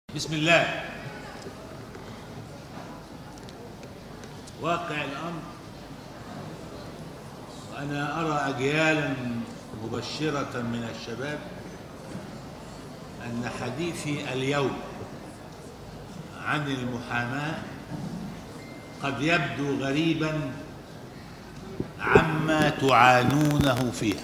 بسم الله واقع الأمر وأنا أرى أجيالا مبشرة من الشباب أن حديثي اليوم عن المحاماة قد يبدو غريبا عما تعانونه فيها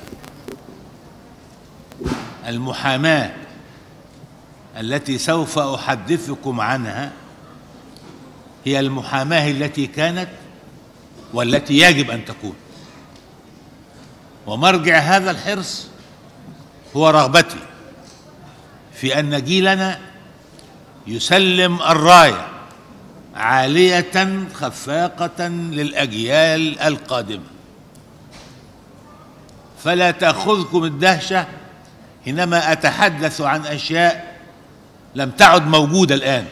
المحاماه التي سوف احدثكم عنها هي المحاماه التي كانت والتي يجب ان تكون ومرجع هذا الحرص هو رغبتي في ان جيلنا يسلم الرايه عاليه خفاقه للاجيال القادمه فلا تاخذكم الدهشه حينما اتحدث عن اشياء لم تعد موجوده الان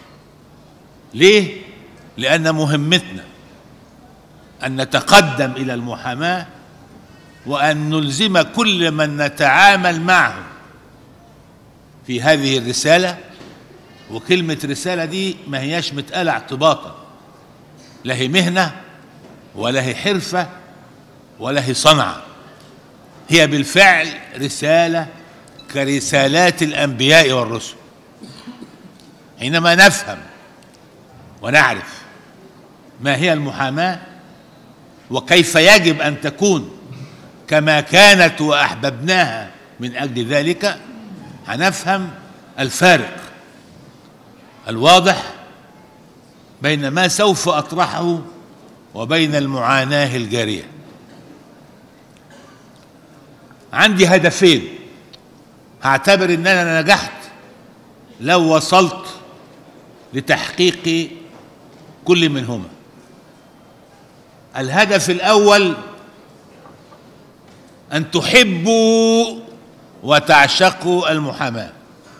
ليه لان مهمتنا ان نتقدم الى المحاماه وان نلزم كل من نتعامل معه في هذه الرساله وكلمه رساله دي ما هياش متقاله اعتباطا لا هي مهنه ولا هي حرفه ولا هي صنعه هي بالفعل رساله كرسالات الانبياء والرسل حينما نفهم ونعرف ما هي المحاماه وكيف يجب ان تكون كما كانت واحببناها من اجل ذلك هنفهم الفارق الواضح بين ما سوف اطرحه وبين المعاناه الجاريه عندي هدفين هعتبر ان انا نجحت لو وصلت لتحقيق كل منهما الهدف الاول ان تحبوا وتعشقوا المحاماه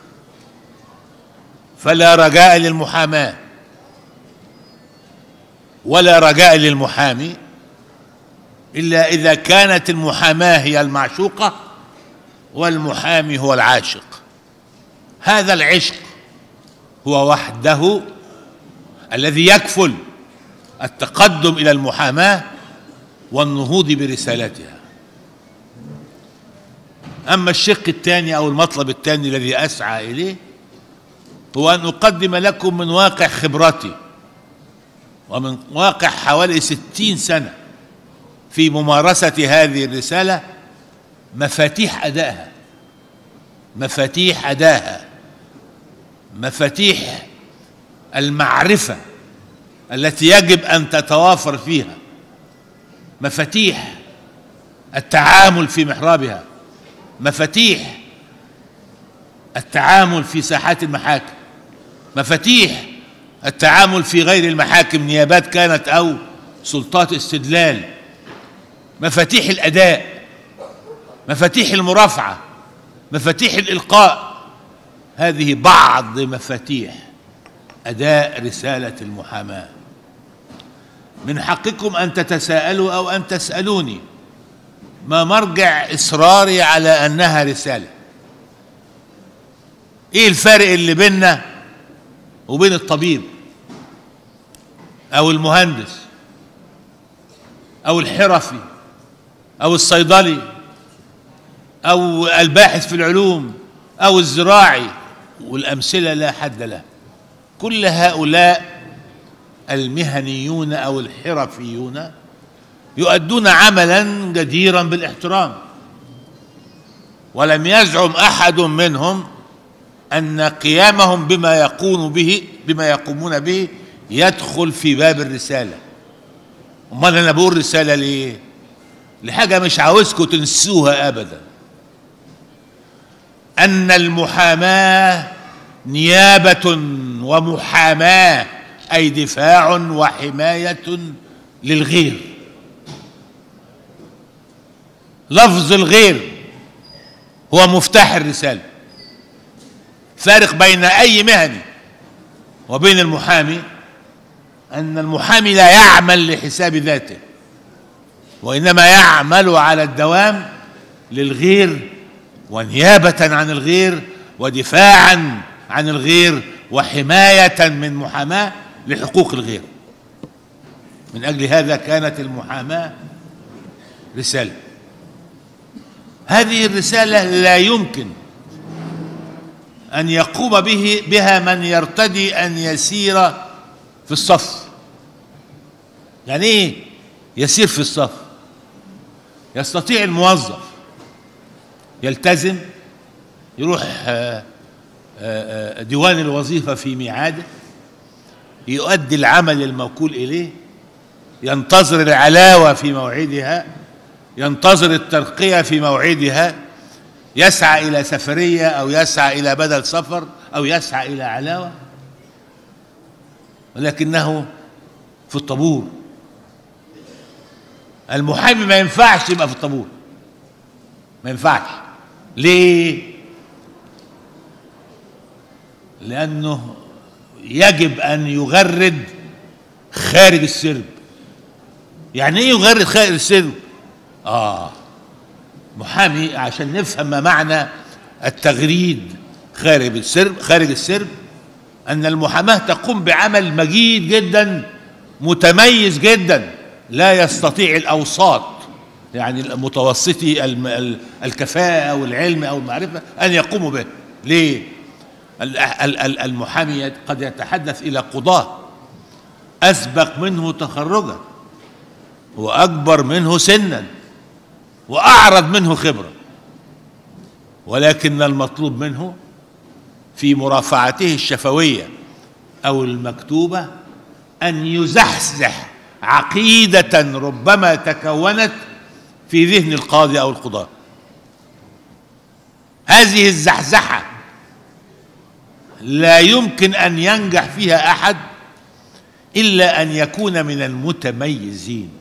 فلا رجاء للمحاماه ولا رجاء للمحامي الا اذا كانت المحاماه هي المعشوقه والمحامي هو العاشق هذا العشق هو وحده الذي يكفل التقدم الى المحاماه والنهوض برسالتها اما الشق الثاني او المطلب الثاني الذي اسعى اليه هو ان اقدم لكم من واقع خبرتي ومن واقع حوالي ستين سنه في ممارسه هذه الرساله مفاتيح ادائها مفاتيح ادائها مفاتيح المعرفه التي يجب ان تتوافر فيها مفاتيح التعامل في محرابها مفاتيح التعامل في ساحات المحاكم مفاتيح التعامل في غير المحاكم نيابات كانت او سلطات استدلال مفاتيح الاداء مفاتيح المرافعه مفاتيح الالقاء هذه بعض مفاتيح اداء رساله المحاماه من حقكم ان تتساءلوا او ان تسالوني ما مرجع اصراري على انها رساله ايه الفرق اللي بيننا وبين الطبيب او المهندس او الحرفي او الصيدلي او الباحث في العلوم او الزراعي والامثله لا حد لها كل هؤلاء المهنيون او الحرفيون يؤدون عملا جديرا بالاحترام ولم يزعم احد منهم ان قيامهم بما يقوم به بما يقومون به يدخل في باب الرساله امال انا بقول رساله ليه لحاجه مش عاوزكم تنسوها ابدا ان المحاماه نيابه ومحاماه اي دفاع وحمايه للغير لفظ الغير هو مفتاح الرساله فارق بين اي مهني وبين المحامي ان المحامي لا يعمل لحساب ذاته وانما يعمل على الدوام للغير ونيابه عن الغير ودفاعا عن الغير وحمايه من محاماه لحقوق الغير من اجل هذا كانت المحاماه رساله هذه الرساله لا يمكن ان يقوم به بها من يرتدي ان يسير في الصف يعني ايه يسير في الصف يستطيع الموظف يلتزم يروح آه، آه، آه، ديوان الوظيفة في ميعاده يؤدي العمل الموكول إليه ينتظر العلاوة في موعدها ينتظر الترقية في موعدها يسعى إلى سفرية أو يسعى إلى بدل سفر أو يسعى إلى علاوة ولكنه في الطابور المحامي ما ينفعش يبقى في الطابور ما ينفعش ليه لانه يجب ان يغرد خارج السرب يعني ايه يغرد خارج السرب اه محامي عشان نفهم ما معنى التغريد خارج السرب خارج السرب ان المحاماه تقوم بعمل مجيد جدا متميز جدا لا يستطيع الاوساط يعني المتوسطي الم- ال- الكفاءه والعلم او المعرفه ان يقوموا به ليه ال- ال- ال- المحامي قد يتحدث الى قضاه اسبق منه تخرجا واكبر منه سنا واعرض منه خبره ولكن المطلوب منه في مرافعته الشفويه او المكتوبه ان يزحزح عقيده ربما تكونت في ذهن القاضي او القضاه هذه الزحزحه لا يمكن ان ينجح فيها احد الا ان يكون من المتميزين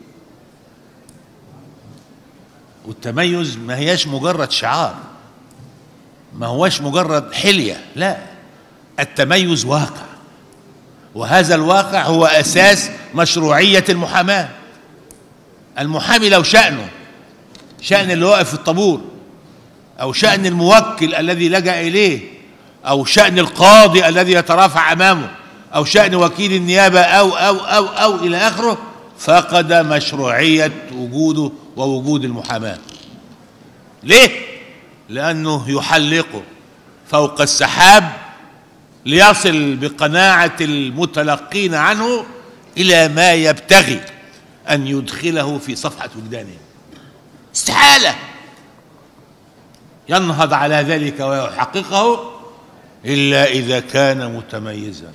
والتميز ما هياش مجرد شعار ما هوش مجرد حليه لا التميز واقع وهذا الواقع هو اساس مشروعيه المحاماه المحامي لو شانه شان اللي واقف في الطابور او شان الموكل الذي لجا اليه او شان القاضي الذي يترافع امامه او شان وكيل النيابه او او او او الى اخره فقد مشروعيه وجوده ووجود المحاماه ليه لانه يحلقه فوق السحاب ليصل بقناعه المتلقين عنه الى ما يبتغي ان يدخله في صفحه وجدانه استحاله ينهض على ذلك ويحققه الا اذا كان متميزا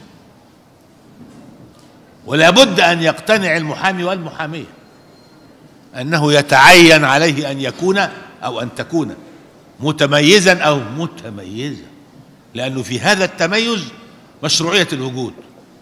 ولا بد ان يقتنع المحامي والمحاميه انه يتعين عليه ان يكون او ان تكون متميزا او متميزه لانه في هذا التميز مشروعيه الوجود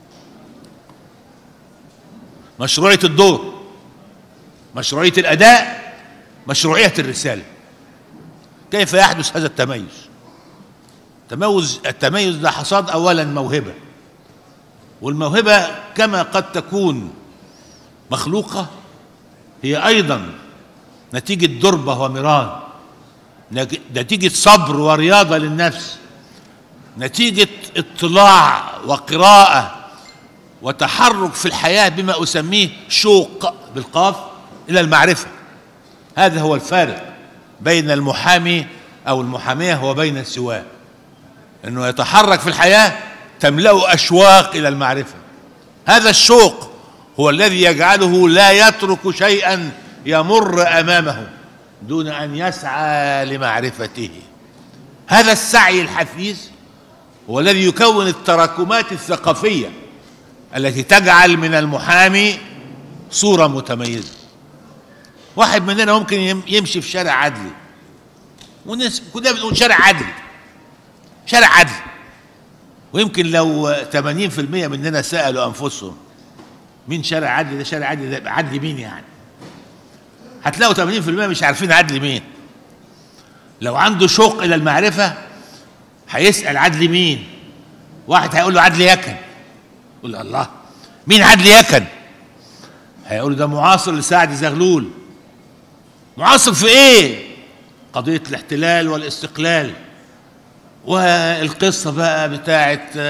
مشروعيه الدور مشروعيه الاداء مشروعيه الرساله كيف يحدث هذا التميز تميز التميز ده حصاد اولا موهبه والموهبه كما قد تكون مخلوقه هي ايضا نتيجه دربه ومران نتيجه صبر ورياضه للنفس نتيجه اطلاع وقراءه وتحرك في الحياه بما اسميه شوق بالقاف الى المعرفه هذا هو الفارق بين المحامي او المحاميه وبين سواه انه يتحرك في الحياه تملأ اشواق الى المعرفه هذا الشوق هو الذي يجعله لا يترك شيئا يمر امامه دون ان يسعى لمعرفته هذا السعي الحثيث هو الذي يكون التراكمات الثقافيه التي تجعل من المحامي صوره متميزه واحد مننا ممكن يمشي في شارع عدلي وناس كلنا بنقول شارع عدلي شارع عدلي ويمكن لو 80% مننا سالوا انفسهم مين شارع عدلي ده شارع عدلي ده عدلي مين يعني هتلاقوا 80% مش عارفين عدلي مين لو عنده شوق الى المعرفه هيسال عدلي مين واحد هيقول له عدلي يكن يقول له الله مين عدلي يكن هيقول له ده معاصر لسعد زغلول معاصر في ايه قضيه الاحتلال والاستقلال والقصه بقى بتاعت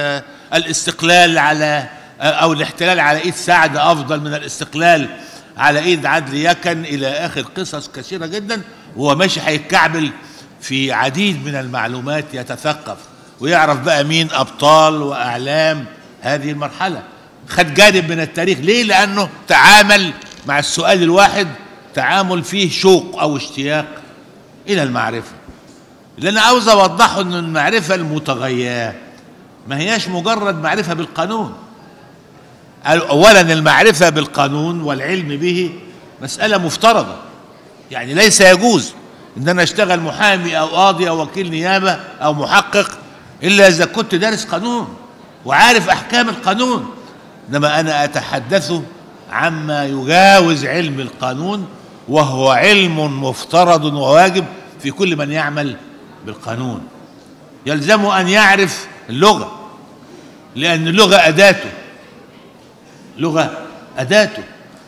الاستقلال على او الاحتلال على ايد سعد افضل من الاستقلال على ايد عدل يكن الى اخر قصص كثيره جدا وهو ماشي هيتكعبل في عديد من المعلومات يتثقف ويعرف بقى مين ابطال واعلام هذه المرحله خد جانب من التاريخ ليه لانه تعامل مع السؤال الواحد تعامل فيه شوق او اشتياق الى المعرفه اللي انا عاوز اوضحه ان المعرفه المتغيره ما هياش مجرد معرفه بالقانون اولا المعرفه بالقانون والعلم به مساله مفترضه يعني ليس يجوز ان انا اشتغل محامي او قاضي او وكيل نيابه او محقق الا اذا كنت دارس قانون وعارف احكام القانون انما انا اتحدث عما يجاوز علم القانون وهو علم مفترض وواجب في كل من يعمل بالقانون يلزم ان يعرف اللغه لان اللغه اداته لغه اداته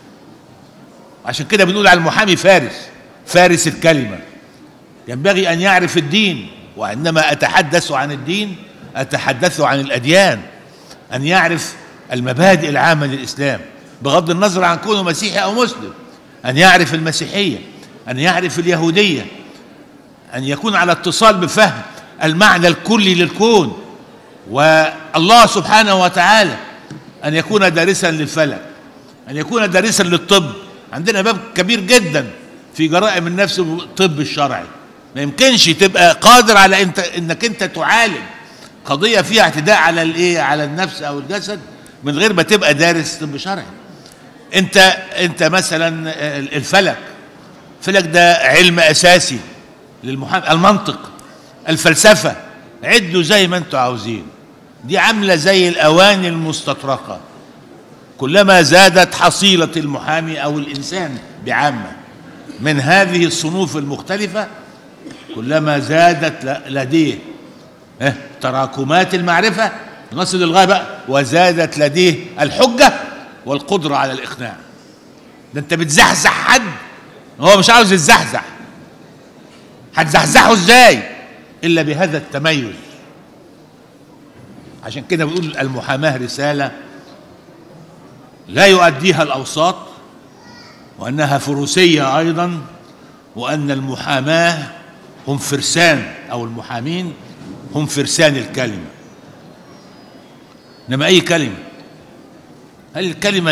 عشان كده بنقول على المحامي فارس فارس الكلمه ينبغي ان يعرف الدين وعندما اتحدث عن الدين اتحدث عن الاديان ان يعرف المبادئ العامه للاسلام بغض النظر عن كونه مسيحي او مسلم ان يعرف المسيحيه ان يعرف اليهوديه ان يكون على اتصال بفهم المعنى الكلي للكون والله سبحانه وتعالى ان يكون دارسا للفلك ان يكون دارسا للطب عندنا باب كبير جدا في جرائم النفس والطب الشرعي ما يمكنش تبقى قادر على انت انك انت تعالج قضيه فيها اعتداء على الايه على النفس او الجسد من غير ما تبقى دارس طب شرعي انت انت مثلا الفلك الفلك ده علم اساسي للمحامي المنطق الفلسفه عدوا زي ما انتوا عاوزين دي عامله زي الاواني المستطرقه كلما زادت حصيله المحامي او الانسان بعامه من هذه الصنوف المختلفه كلما زادت لديه اه تراكمات المعرفه نصل للغايه بقى وزادت لديه الحجه والقدره على الاقناع ده انت بتزحزح حد هو مش عاوز يتزحزح هتزحزحه ازاي الا بهذا التميز عشان كده بيقول المحاماه رساله لا يؤديها الاوساط وانها فروسيه ايضا وان المحاماه هم فرسان او المحامين هم فرسان الكلمه انما اي كلمه هل الكلمه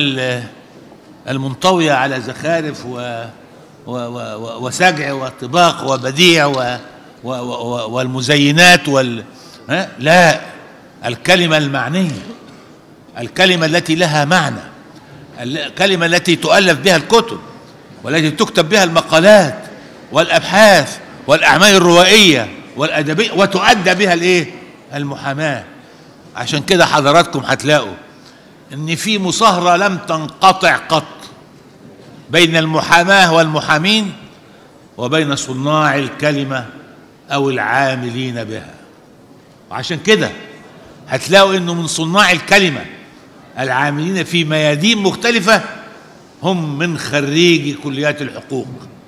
المنطويه على زخارف و و و وسجع وطباق وبديع و و و والمزينات وال ها؟ لا الكلمه المعنيه الكلمه التي لها معنى الكلمه التي تؤلف بها الكتب والتي تكتب بها المقالات والابحاث والاعمال الروائيه والادبيه وتؤدى بها الايه المحاماه عشان كده حضراتكم هتلاقوا ان في مصاهره لم تنقطع قط بين المحاماه والمحامين وبين صناع الكلمه او العاملين بها وعشان كده هتلاقوا انه من صناع الكلمه العاملين في ميادين مختلفه هم من خريجي كليات الحقوق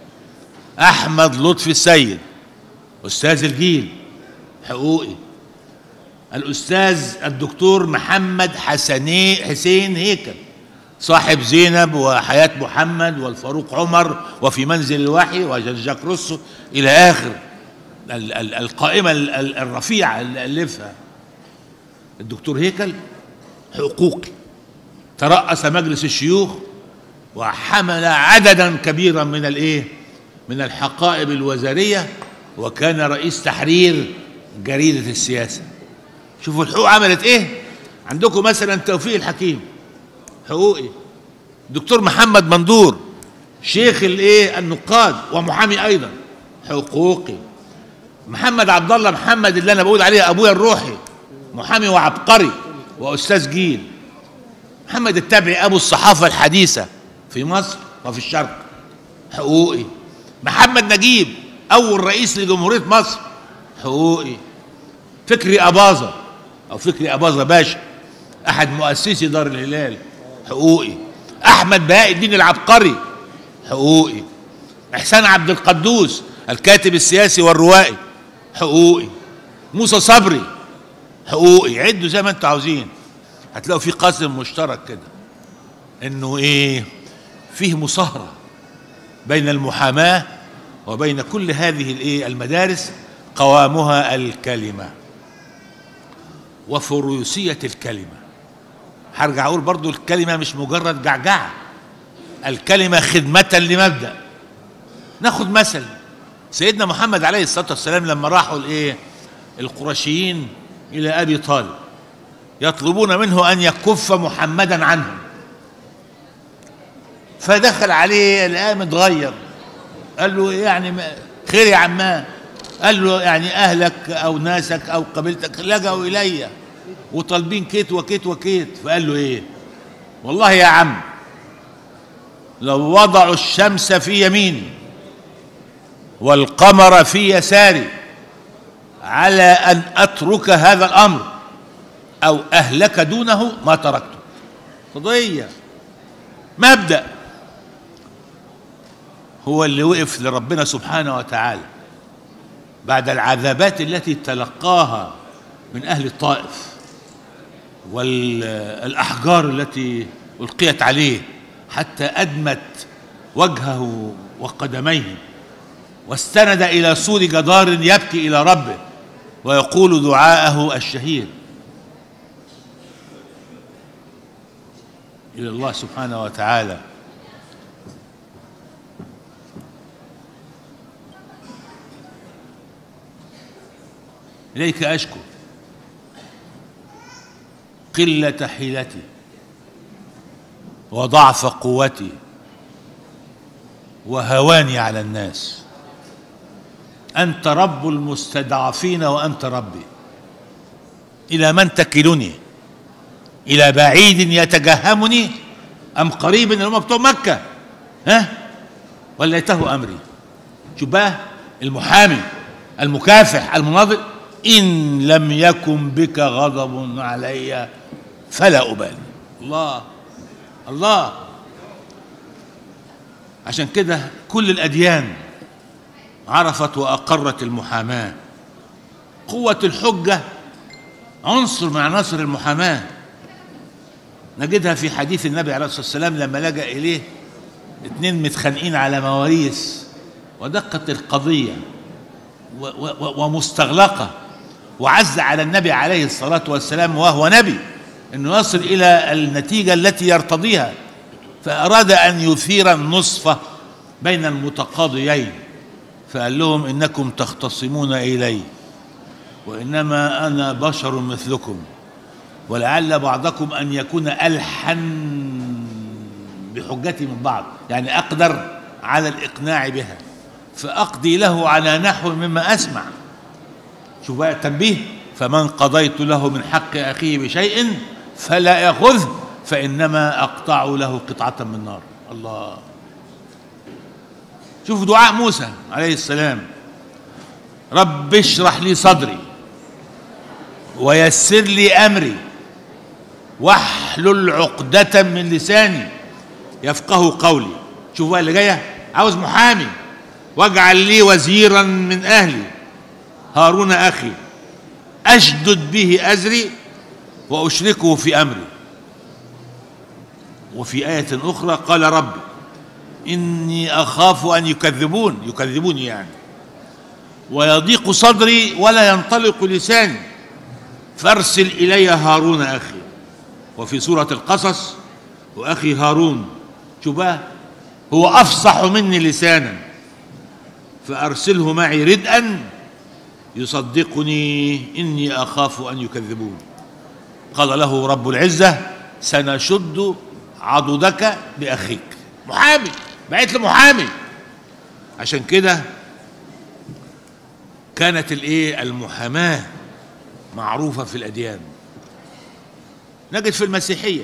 احمد لطفي السيد استاذ الجيل حقوقي الاستاذ الدكتور محمد حسني حسين هيكل صاحب زينب وحياة محمد والفاروق عمر وفي منزل الوحي وجاك روسو إلى آخر القائمة الرفيعة اللي ألفها الدكتور هيكل حقوقي ترأس مجلس الشيوخ وحمل عددا كبيرا من الايه من الحقائب الوزارية وكان رئيس تحرير جريدة السياسة شوفوا الحقوق عملت ايه عندكم مثلا توفيق الحكيم حقوقي دكتور محمد مندور شيخ الايه النقاد ومحامي ايضا حقوقي محمد عبد الله محمد اللي انا بقول عليه ابويا الروحي محامي وعبقري واستاذ جيل محمد التبعي ابو الصحافه الحديثه في مصر وفي الشرق حقوقي محمد نجيب اول رئيس لجمهوريه مصر حقوقي فكري اباظه او فكري اباظه باشا احد مؤسسي دار الهلال حقوقي احمد بهاء الدين العبقري حقوقي احسان عبد القدوس الكاتب السياسي والروائي حقوقي موسى صبري حقوقي عدوا زي ما انتوا عاوزين هتلاقوا في قاسم مشترك كده انه ايه فيه مصاهرة بين المحاماة وبين كل هذه الايه المدارس قوامها الكلمة وفروسية الكلمة هرجع اقول برضو الكلمة مش مجرد جعجعة الكلمة خدمة لمبدأ ناخد مثل سيدنا محمد عليه الصلاة والسلام لما راحوا الايه القرشيين الى ابي طالب يطلبون منه ان يكف محمدا عنهم فدخل عليه الآن متغير قال له يعني ما- خير يا عمان قال له يعني أهلك أو ناسك أو قبيلتك لجأوا إلي وطالبين كيت وكيت وكيت فقال له إيه والله يا عم لو وضعوا الشمس في يميني والقمر في يساري على أن أترك هذا الأمر أو أهلك دونه ما تركته قضية مبدأ هو اللي وقف لربنا سبحانه وتعالى بعد العذابات التي تلقاها من أهل الطائف والأحجار التي ألقيت عليه حتى أدمت وجهه وقدميه واستند إلى سور جدار يبكي إلى ربه ويقول دعاءه الشهير إلى الله سبحانه وتعالى إليك أشكو قلة حيلتي وضعف قوتي وهواني على الناس أنت رب المستضعفين وأنت ربي إلى من تكلني إلى بعيد يتجهمني أم قريب اللي هم بتوع مكة ها وليته أمري شوف بقى المحامي المكافح المناضل إن لم يكن بك غضب علي فلا أبالي الله الله عشان كده كل الأديان عرفت وأقرت المحاماة قوة الحجة عنصر من عناصر المحاماة نجدها في حديث النبي عليه الصلاة والسلام لما لجأ إليه اتنين متخانقين على مواريث ودقت القضية و- و- ومستغلقة وعز على النبي عليه الصلاة والسلام وهو نبي أنه يصل إلى النتيجة التي يرتضيها فأراد أن يثير النصف بين المتقاضيين فقال لهم إنكم تختصمون إلي وإنما أنا بشر مثلكم ولعل بعضكم أن يكون ألحن بحجتي من بعض يعني أقدر على الإقناع بها فأقضي له على نحو مما أسمع شوف بقى التنبيه فمن قضيت له من حق أخيه بشيء فلا يأخذه فإنما أقطع له قطعة من نار الله شوف دعاء موسى عليه السلام رب اشرح لي صدري ويسر لي أمري واحلل عقدة من لساني يفقه قولي شوف بقى اللي جاية عاوز محامي واجعل لي وزيرا من أهلي هارون أخي أشدد به أزري وأشركه في أمري وفي آية أخرى قال رب إني أخاف أن يكذبون يكذبوني يعني ويضيق صدري ولا ينطلق لساني فارسل إلي هارون أخي وفي سورة القصص وأخي هارون شوف بقى هو أفصح مني لسانا فأرسله معي ردءا يصدقني إني أخاف أن يكذبون قال له رب العزة سنشد عضدك بأخيك محامي بعت له محامي عشان كده كانت الايه المحاماة معروفة في الأديان نجد في المسيحية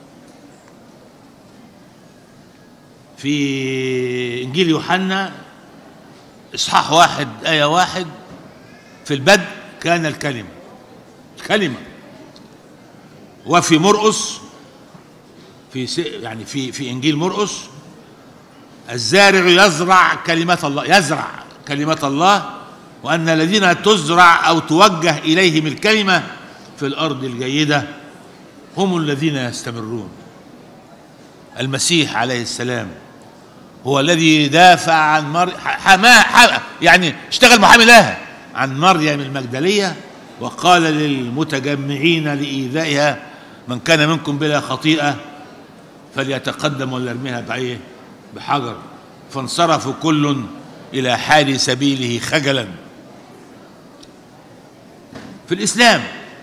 في إنجيل يوحنا إصحاح واحد آية واحد في البدء كان الكلمة الكلمة وفي مرقس في س- يعني في في إنجيل مرقس الزارع يزرع كلمات الله يزرع كلمات الله وأن الذين تزرع أو توجه إليهم الكلمة في الأرض الجيدة هم الذين يستمرون المسيح عليه السلام هو الذي دافع عن مر حما حما يعني اشتغل محامي لها عن مريم المجدلية وقال للمتجمعين لإيذائها من كان منكم بلا خطيئة فليتقدم وليرميها بعيه بحجر فانصرفوا كل إلى حال سبيله خجلا في الإسلام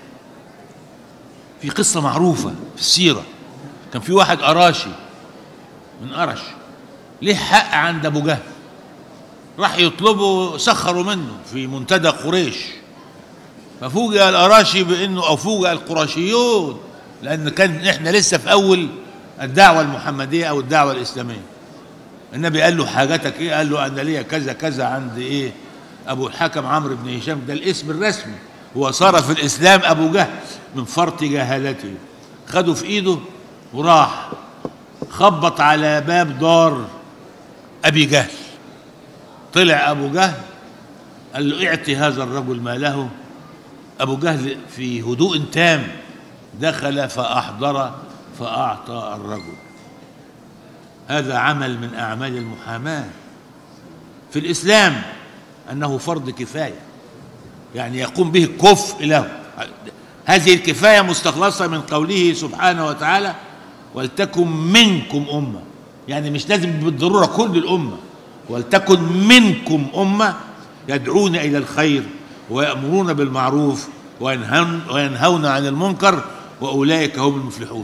في قصة معروفة في السيرة كان في واحد أراشي من أرش ليه حق عند أبو جهل راح يطلبه سخروا منه في منتدى قريش ففوجئ الأراشي بأنه أو فوجئ القرشيون لأن كان إحنا لسه في أول الدعوة المحمدية أو الدعوة الإسلامية النبي قال له حاجتك إيه قال له أنا ليا كذا كذا عند إيه أبو الحكم عمرو بن هشام ده الاسم الرسمي هو صار في الإسلام أبو جهل من فرط جهالته خده في إيده وراح خبط على باب دار أبي جهل طلع أبو جهل قال له اعطي هذا الرجل ماله أبو جهل في هدوء تام دخل فأحضر فأعطى الرجل هذا عمل من أعمال المحاماة في الإسلام أنه فرض كفاية يعني يقوم به كفء له هذه الكفاية مستخلصة من قوله سبحانه وتعالى ولتكن منكم أمة يعني مش لازم بالضرورة كل الأمة ولتكن منكم أمة يدعون إلى الخير ويأمرون بالمعروف وينهون, وينهون عن المنكر وأولئك هم المفلحون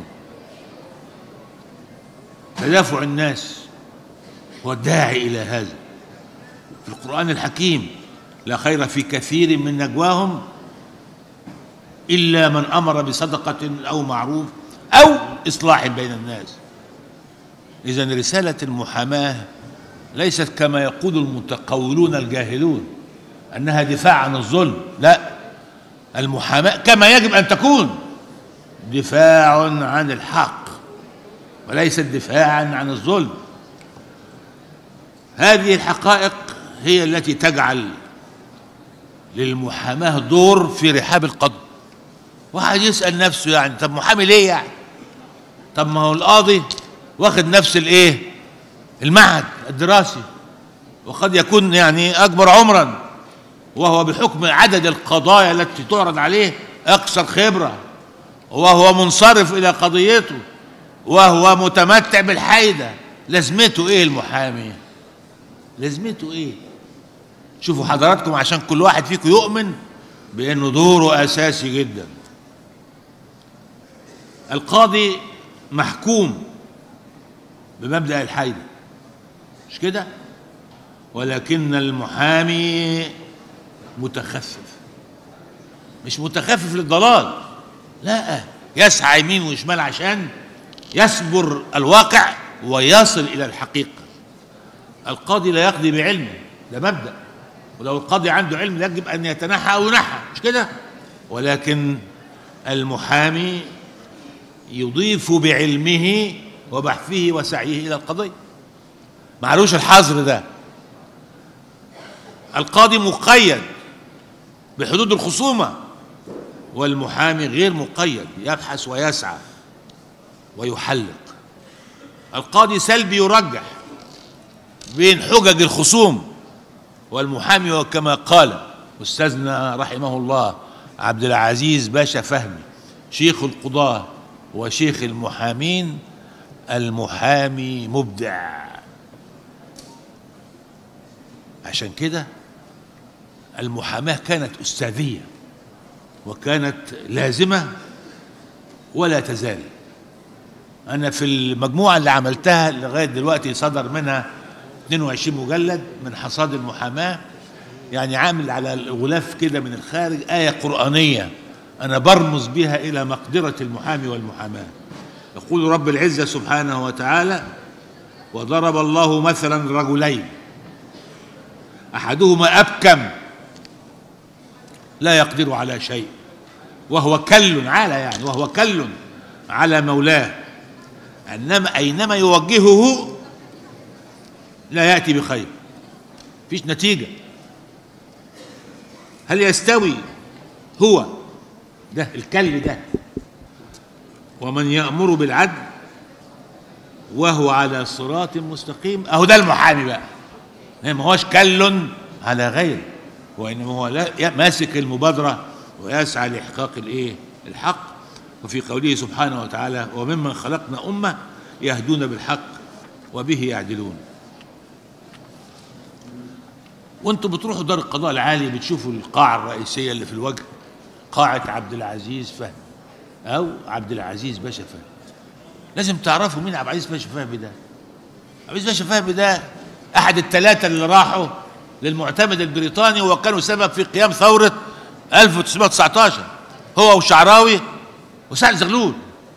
تدافع الناس هو الداعي إلى هذا في القرآن الحكيم لا خير في كثير من نجواهم إلا من أمر بصدقة أو معروف أو إصلاح بين الناس إذا رسالة المحاماة ليست كما يقول المتقولون الجاهلون أنها دفاع عن الظلم لا المحاماة كما يجب أن تكون دفاع عن الحق وليست دفاعا عن الظلم هذه الحقائق هي التي تجعل للمحاماة دور في رحاب القضاء واحد يسأل نفسه يعني طب محامي ليه يعني طب ما هو القاضي واخد نفس الايه المعهد الدراسي وقد يكون يعني اكبر عمرا وهو بحكم عدد القضايا التي تعرض عليه اكثر خبره وهو منصرف الى قضيته وهو متمتع بالحيده لازمته ايه المحامي لازمته ايه شوفوا حضراتكم عشان كل واحد فيكم يؤمن بانه دوره اساسي جدا القاضي محكوم بمبدا الحيده مش كده ولكن المحامي متخفف مش متخفف للضلال لا يسعى يمين وشمال عشان يصبر الواقع ويصل الى الحقيقه القاضي لا يقضي بعلمه ده مبدا ولو القاضي عنده علم يجب ان يتنحى او ينحى مش كده ولكن المحامي يضيف بعلمه وبحثه وسعيه الى القضيه معلوش الحظر ده القاضي مقيد بحدود الخصومه والمحامي غير مقيد يبحث ويسعى ويحلق القاضي سلبي يرجح بين حجج الخصوم والمحامي وكما قال استاذنا رحمه الله عبد العزيز باشا فهمي شيخ القضاه وشيخ المحامين المحامي مبدع عشان كده المحاماه كانت استاذيه وكانت لازمه ولا تزال انا في المجموعه اللي عملتها لغايه دلوقتي صدر منها 22 مجلد من حصاد المحاماه يعني عامل على الغلاف كده من الخارج ايه قرانيه انا برمز بها الى مقدره المحامي والمحاماه يقول رب العزه سبحانه وتعالى وضرب الله مثلا رجلين احدهما ابكم لا يقدر على شيء وهو كل على يعني وهو كل على مولاه انما اينما يوجهه لا ياتي بخير فيش نتيجه هل يستوي هو ده الكل ده ومن يأمر بالعدل وهو على صراط مستقيم اهو ده المحامي بقى ما هوش كل على غيره وانما هو لا ماسك المبادره ويسعى لاحقاق الايه الحق وفي قوله سبحانه وتعالى وممن خلقنا امه يهدون بالحق وبه يعدلون وانتم بتروحوا دار القضاء العالي بتشوفوا القاعه الرئيسيه اللي في الوجه قاعه عبد العزيز فهمي او عبد العزيز باشا فهمي لازم تعرفوا مين عبد العزيز باشا فهمي ده عبد العزيز باشا فهمي ده احد الثلاثه اللي راحوا للمعتمد البريطاني وكانوا سبب في قيام ثوره 1919 هو وشعراوي وسعد زغلول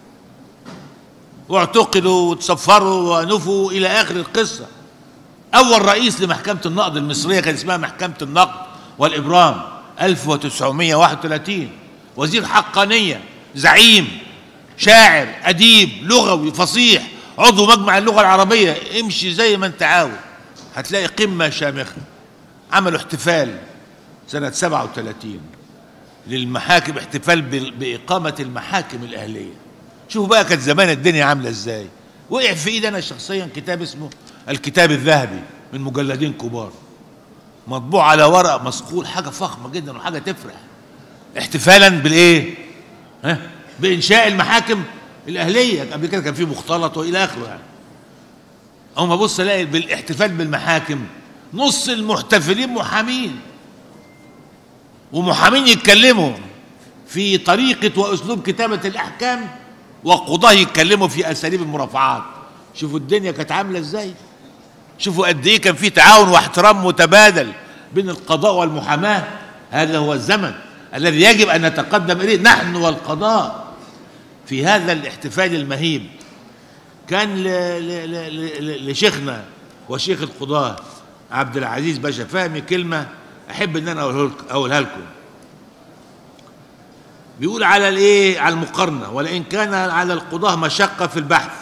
واعتقلوا وتصفروا ونفوا الى اخر القصه اول رئيس لمحكمه النقد المصريه كان اسمها محكمه النقد والابرام 1931 وزير حقانيه زعيم شاعر اديب لغوي فصيح عضو مجمع اللغه العربيه امشي زي ما انت عاوز هتلاقي قمه شامخه عملوا احتفال سنه 37 للمحاكم احتفال باقامه المحاكم الاهليه شوفوا بقى كانت زمان الدنيا عامله ازاي وقع في ايدي انا شخصيا كتاب اسمه الكتاب الذهبي من مجلدين كبار مطبوع على ورق مصقول حاجه فخمه جدا وحاجه تفرح احتفالا بالايه ها بانشاء المحاكم الاهليه قبل كده كان في مختلط والى اخره يعني اول ما ابص الاقي بالاحتفال بالمحاكم نص المحتفلين محامين ومحامين يتكلموا في طريقه واسلوب كتابه الاحكام وقضاه يتكلموا في اساليب المرافعات شوفوا الدنيا كانت عامله ازاي شوفوا قد ايه كان في تعاون واحترام متبادل بين القضاء والمحاماه هذا هو الزمن الذي يجب ان نتقدم اليه نحن والقضاء في هذا الاحتفال المهيب كان ل ل ل لشيخنا وشيخ القضاه عبد العزيز باشا فهمي كلمه احب ان انا اقولها لكم بيقول على الايه على المقارنه ولئن كان على القضاه مشقه في البحث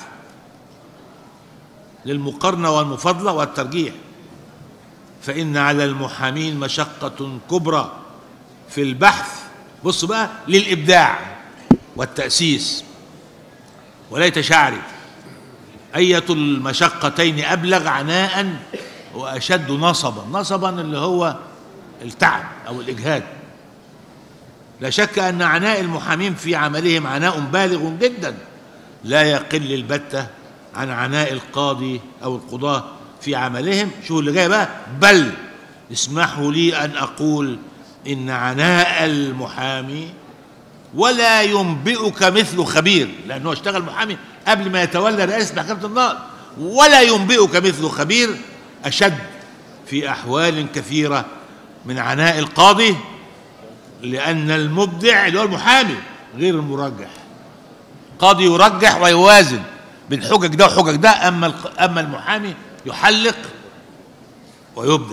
للمقارنه والمفاضله والترجيح فان على المحامين مشقه كبرى في البحث بص بقى للابداع والتاسيس وليت شعري اية المشقتين ابلغ عناء واشد نصبا نصبا اللي هو التعب او الاجهاد لا شك ان عناء المحامين في عملهم عناء بالغ جدا لا يقل البته عن عناء القاضي او القضاه في عملهم شو اللي جاي بقى بل اسمحوا لي ان اقول ان عناء المحامي ولا ينبئك مثل خبير لانه اشتغل محامي قبل ما يتولى رئاسه محكمه النقد ولا ينبئك مثل خبير اشد في احوال كثيره من عناء القاضي لأن المبدع اللي هو المحامي غير المرجح قاضي يرجح ويوازن بين حجج ده وحجج ده أما أما المحامي يحلق ويبدع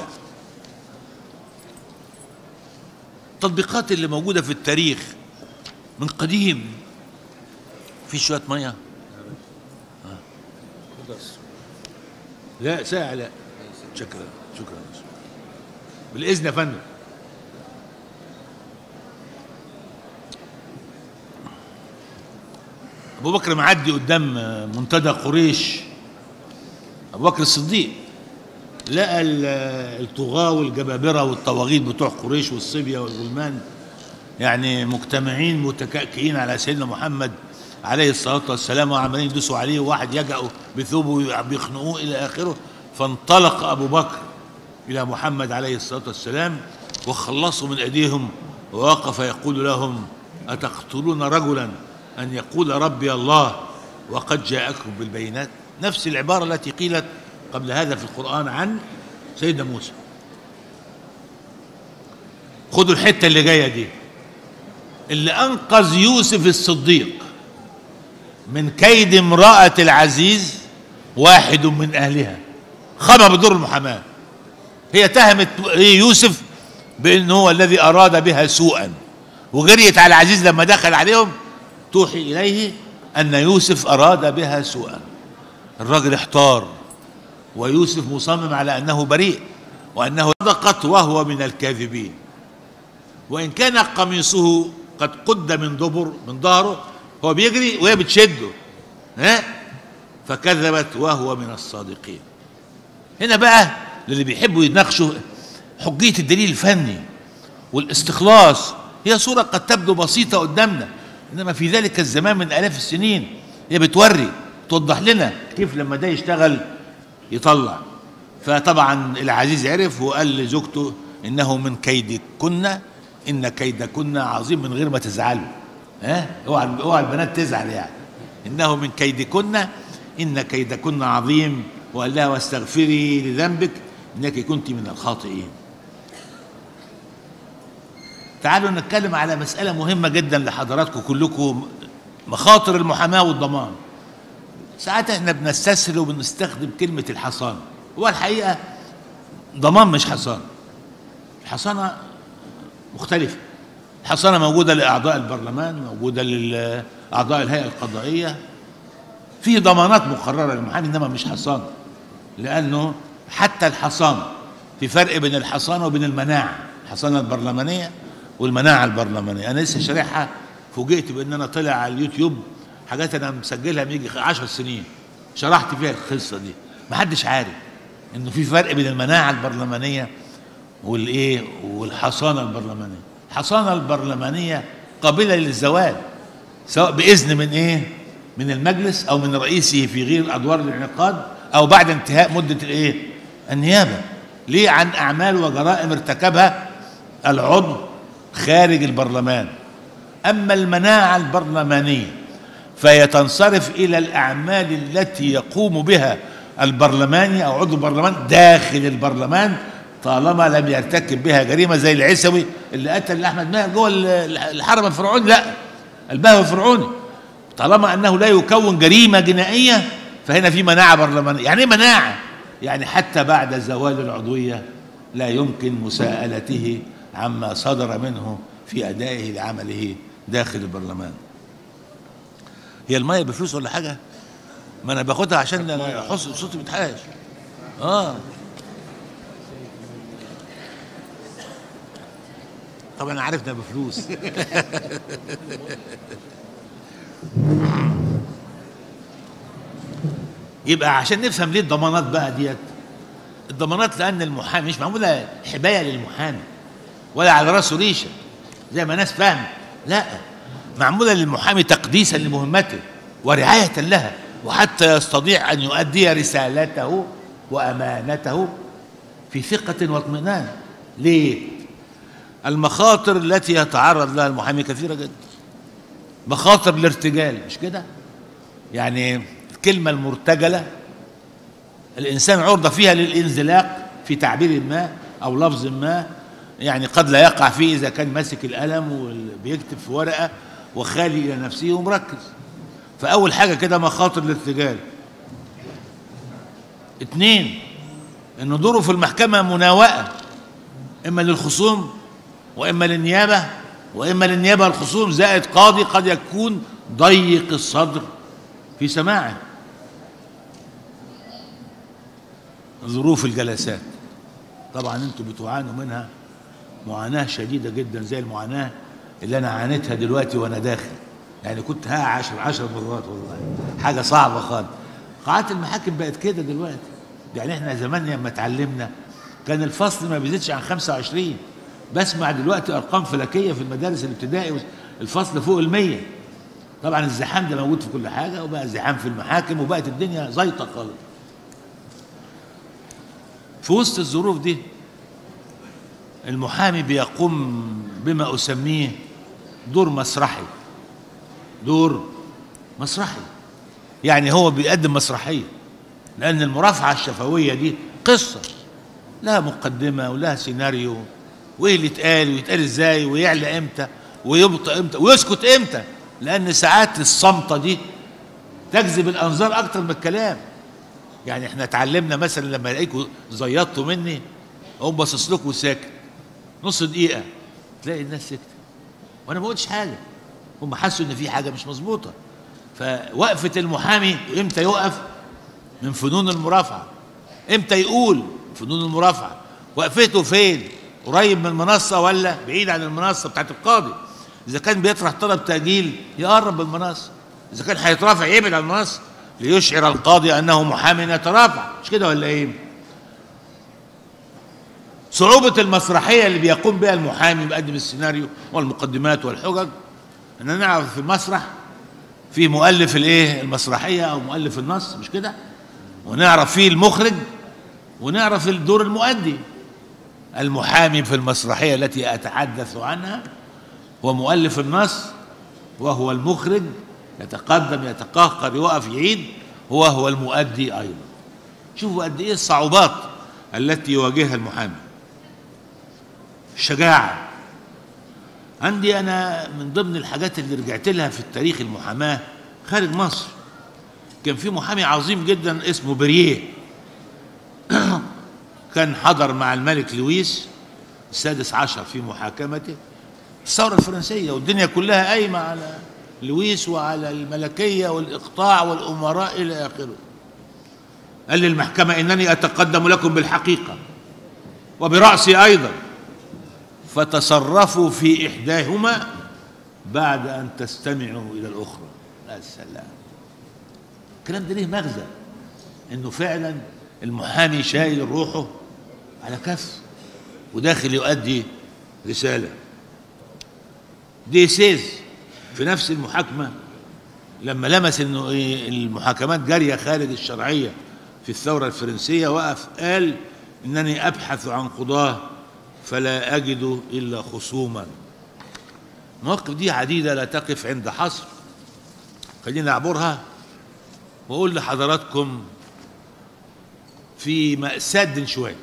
التطبيقات اللي موجودة في التاريخ من قديم في شوية مية لا ساعة لا شكرا شكرا بالإذن يا فندم ابو بكر معدي قدام منتدى قريش ابو بكر الصديق لقى الطغاة والجبابرة والطواغيت بتوع قريش والصبية والغلمان يعني مجتمعين متكأكئين على سيدنا محمد عليه الصلاة والسلام وعمالين يدوسوا عليه وواحد يجأوا بثوبه بيخنقوه إلى آخره فانطلق أبو بكر إلى محمد عليه الصلاة والسلام وخلصوا من أيديهم ووقف يقول لهم أتقتلون رجلا أن يقول ربي الله وقد جاءكم بالبينات نفس العبارة التي قيلت قبل هذا في القرآن عن سيدنا موسى خدوا الحتة اللي جاية دي اللي أنقذ يوسف الصديق من كيد امرأة العزيز واحد من أهلها خمى بدور المحاماة هي تهمت يوسف بأنه هو الذي أراد بها سوءا وجريت على العزيز لما دخل عليهم توحي إليه أن يوسف أراد بها سوءا الرجل احتار ويوسف مصمم على أنه بريء وأنه صدقت وهو من الكاذبين وإن كان قميصه قد قد من دبر من ظهره هو بيجري وهي بتشده ها فكذبت وهو من الصادقين هنا بقى للي بيحبوا يناقشوا حجية الدليل الفني والاستخلاص هي صورة قد تبدو بسيطة قدامنا إنما في ذلك الزمان من آلاف السنين هي بتوري توضح لنا كيف لما ده يشتغل يطلع فطبعا العزيز عرف وقال لزوجته إنه من كيدكن إن كيدكن عظيم من غير ما تزعلوا ها اوعى اوعى البنات تزعل يعني إنه من كيدكن إن كيدكن عظيم وقال لها واستغفري لذنبك إنك كنت من الخاطئين تعالوا نتكلم على مسألة مهمة جدا لحضراتكم كلكم مخاطر المحاماة والضمان ساعات احنا بنستسهل وبنستخدم كلمة الحصانة هو الحقيقة ضمان مش حصانة الحصانة مختلفة الحصانة موجودة لأعضاء البرلمان موجودة لأعضاء الهيئة القضائية في ضمانات مقررة للمحامي إنما مش حصانة لأنه حتى الحصانة في فرق بين الحصانة وبين المناعة الحصانة البرلمانية والمناعة البرلمانية أنا لسه شارحها فوجئت بأن أنا طلع على اليوتيوب حاجات أنا مسجلها من يجي 10 سنين شرحت فيها القصة دي محدش عارف إنه في فرق بين المناعة البرلمانية والإيه والحصانة البرلمانية الحصانة البرلمانية قابلة للزوال سواء بإذن من إيه من المجلس أو من رئيسه في غير أدوار الانعقاد أو بعد انتهاء مدة الإيه النيابة ليه عن أعمال وجرائم ارتكبها العضو خارج البرلمان أما المناعة البرلمانية فهي تنصرف إلى الأعمال التي يقوم بها البرلماني أو عضو البرلمان داخل البرلمان طالما لم يرتكب بها جريمة زي العسوي اللي قتل أحمد ماهر جوه الحرم الفرعوني لا البهو الفرعوني طالما أنه لا يكون جريمة جنائية فهنا في مناعة برلمانية يعني إيه مناعة يعني حتى بعد زوال العضوية لا يمكن مساءلته عما صدر منه في أدائه لعمله داخل البرلمان هي المية بفلوس ولا حاجة ما أنا باخدها عشان أحس صوتي متحاش آه طبعا أنا عارف ده بفلوس يبقى عشان نفهم ليه الضمانات بقى ديت الضمانات لأن المحامي مش معمولة حماية للمحامي ولا على راسه ريشه زي ما ناس فاهم لا معموله للمحامي تقديسا لمهمته ورعايه لها وحتى يستطيع ان يؤدي رسالته وامانته في ثقه واطمئنان ليه المخاطر التي يتعرض لها المحامي كثيره جدا مخاطر الارتجال مش كده يعني الكلمه المرتجله الانسان عرضه فيها للانزلاق في تعبير ما او لفظ ما يعني قد لا يقع فيه إذا كان ماسك القلم وبيكتب في ورقة وخالي إلى نفسه ومركز فأول حاجة كده مخاطر الارتجال اتنين إن دوره في المحكمة مناوئة إما للخصوم وإما للنيابة وإما للنيابة الخصوم زائد قاضي قد يكون ضيق الصدر في سماعه ظروف الجلسات طبعا انتوا بتعانوا منها معاناة شديدة جدا زي المعاناة اللي أنا عانيتها دلوقتي وأنا داخل يعني كنت ها عشر عشر مرات والله حاجة صعبة خالص قاعات المحاكم بقت كده دلوقتي يعني احنا زمان لما اتعلمنا كان الفصل ما بيزيدش عن 25 بسمع دلوقتي ارقام فلكيه في المدارس الابتدائي الفصل فوق ال 100 طبعا الزحام ده موجود في كل حاجه وبقى زحام في المحاكم وبقت الدنيا زيطه خالص في وسط الظروف دي المحامي بيقوم بما اسميه دور مسرحي دور مسرحي يعني هو بيقدم مسرحيه لان المرافعه الشفويه دي قصه لها مقدمه ولها سيناريو وايه اللي يتقال ويتقال ازاي ويعلى امتى ويبطأ امتى ويسكت امتى لان ساعات الصمته دي تجذب الانظار اكتر من الكلام يعني احنا اتعلمنا مثلا لما الاقيكم زيطتوا مني اقوم باصص لكم وساكت نص دقيقه تلاقي الناس سكتت وانا ما قلتش حاجه هم حسوا ان في حاجه مش مظبوطه فوقفه المحامي امتى يقف من فنون المرافعه امتى يقول فنون المرافعه وقفته فين قريب من المنصه ولا بعيد عن المنصه بتاعت القاضي اذا كان بيطرح طلب تاجيل يقرب من المناصب اذا كان هيترافع يبعد عن المناصب ليشعر القاضي انه محام يترافع مش كده ولا ايه صعوبة المسرحية اللي بيقوم بها المحامي بيقدم السيناريو والمقدمات والحجج ان نعرف في المسرح في مؤلف الايه المسرحية او مؤلف النص مش كده ونعرف فيه المخرج ونعرف الدور المؤدي المحامي في المسرحية التي أتحدث عنها هو مؤلف النص وهو المخرج يتقدم يتقهقر يوقف يعيد وهو المؤدي أيضا شوفوا قد إيه الصعوبات التي يواجهها المحامي الشجاعة عندي أنا من ضمن الحاجات اللي رجعت لها في التاريخ المحاماة خارج مصر كان في محامي عظيم جدا اسمه بريه كان حضر مع الملك لويس السادس عشر في محاكمته الثورة الفرنسية والدنيا كلها قايمة على لويس وعلى الملكية والإقطاع والأمراء إلى آخره قال للمحكمة إنني أتقدم لكم بالحقيقة وبرأسي أيضا فتصرفوا في إحداهما بعد أن تستمعوا إلى الأخرى يا سلام الكلام ده ليه مغزى إنه فعلا المحامي شايل روحه على كف وداخل يؤدي رسالة دي سيز في نفس المحاكمة لما لمس انه إيه المحاكمات جارية خارج الشرعية في الثورة الفرنسية وقف قال انني ابحث عن قضاة فلا اجد الا خصوما المواقف دي عديدة لا تقف عند حصر خلينا نعبرها واقول لحضراتكم في مأساة دين شوية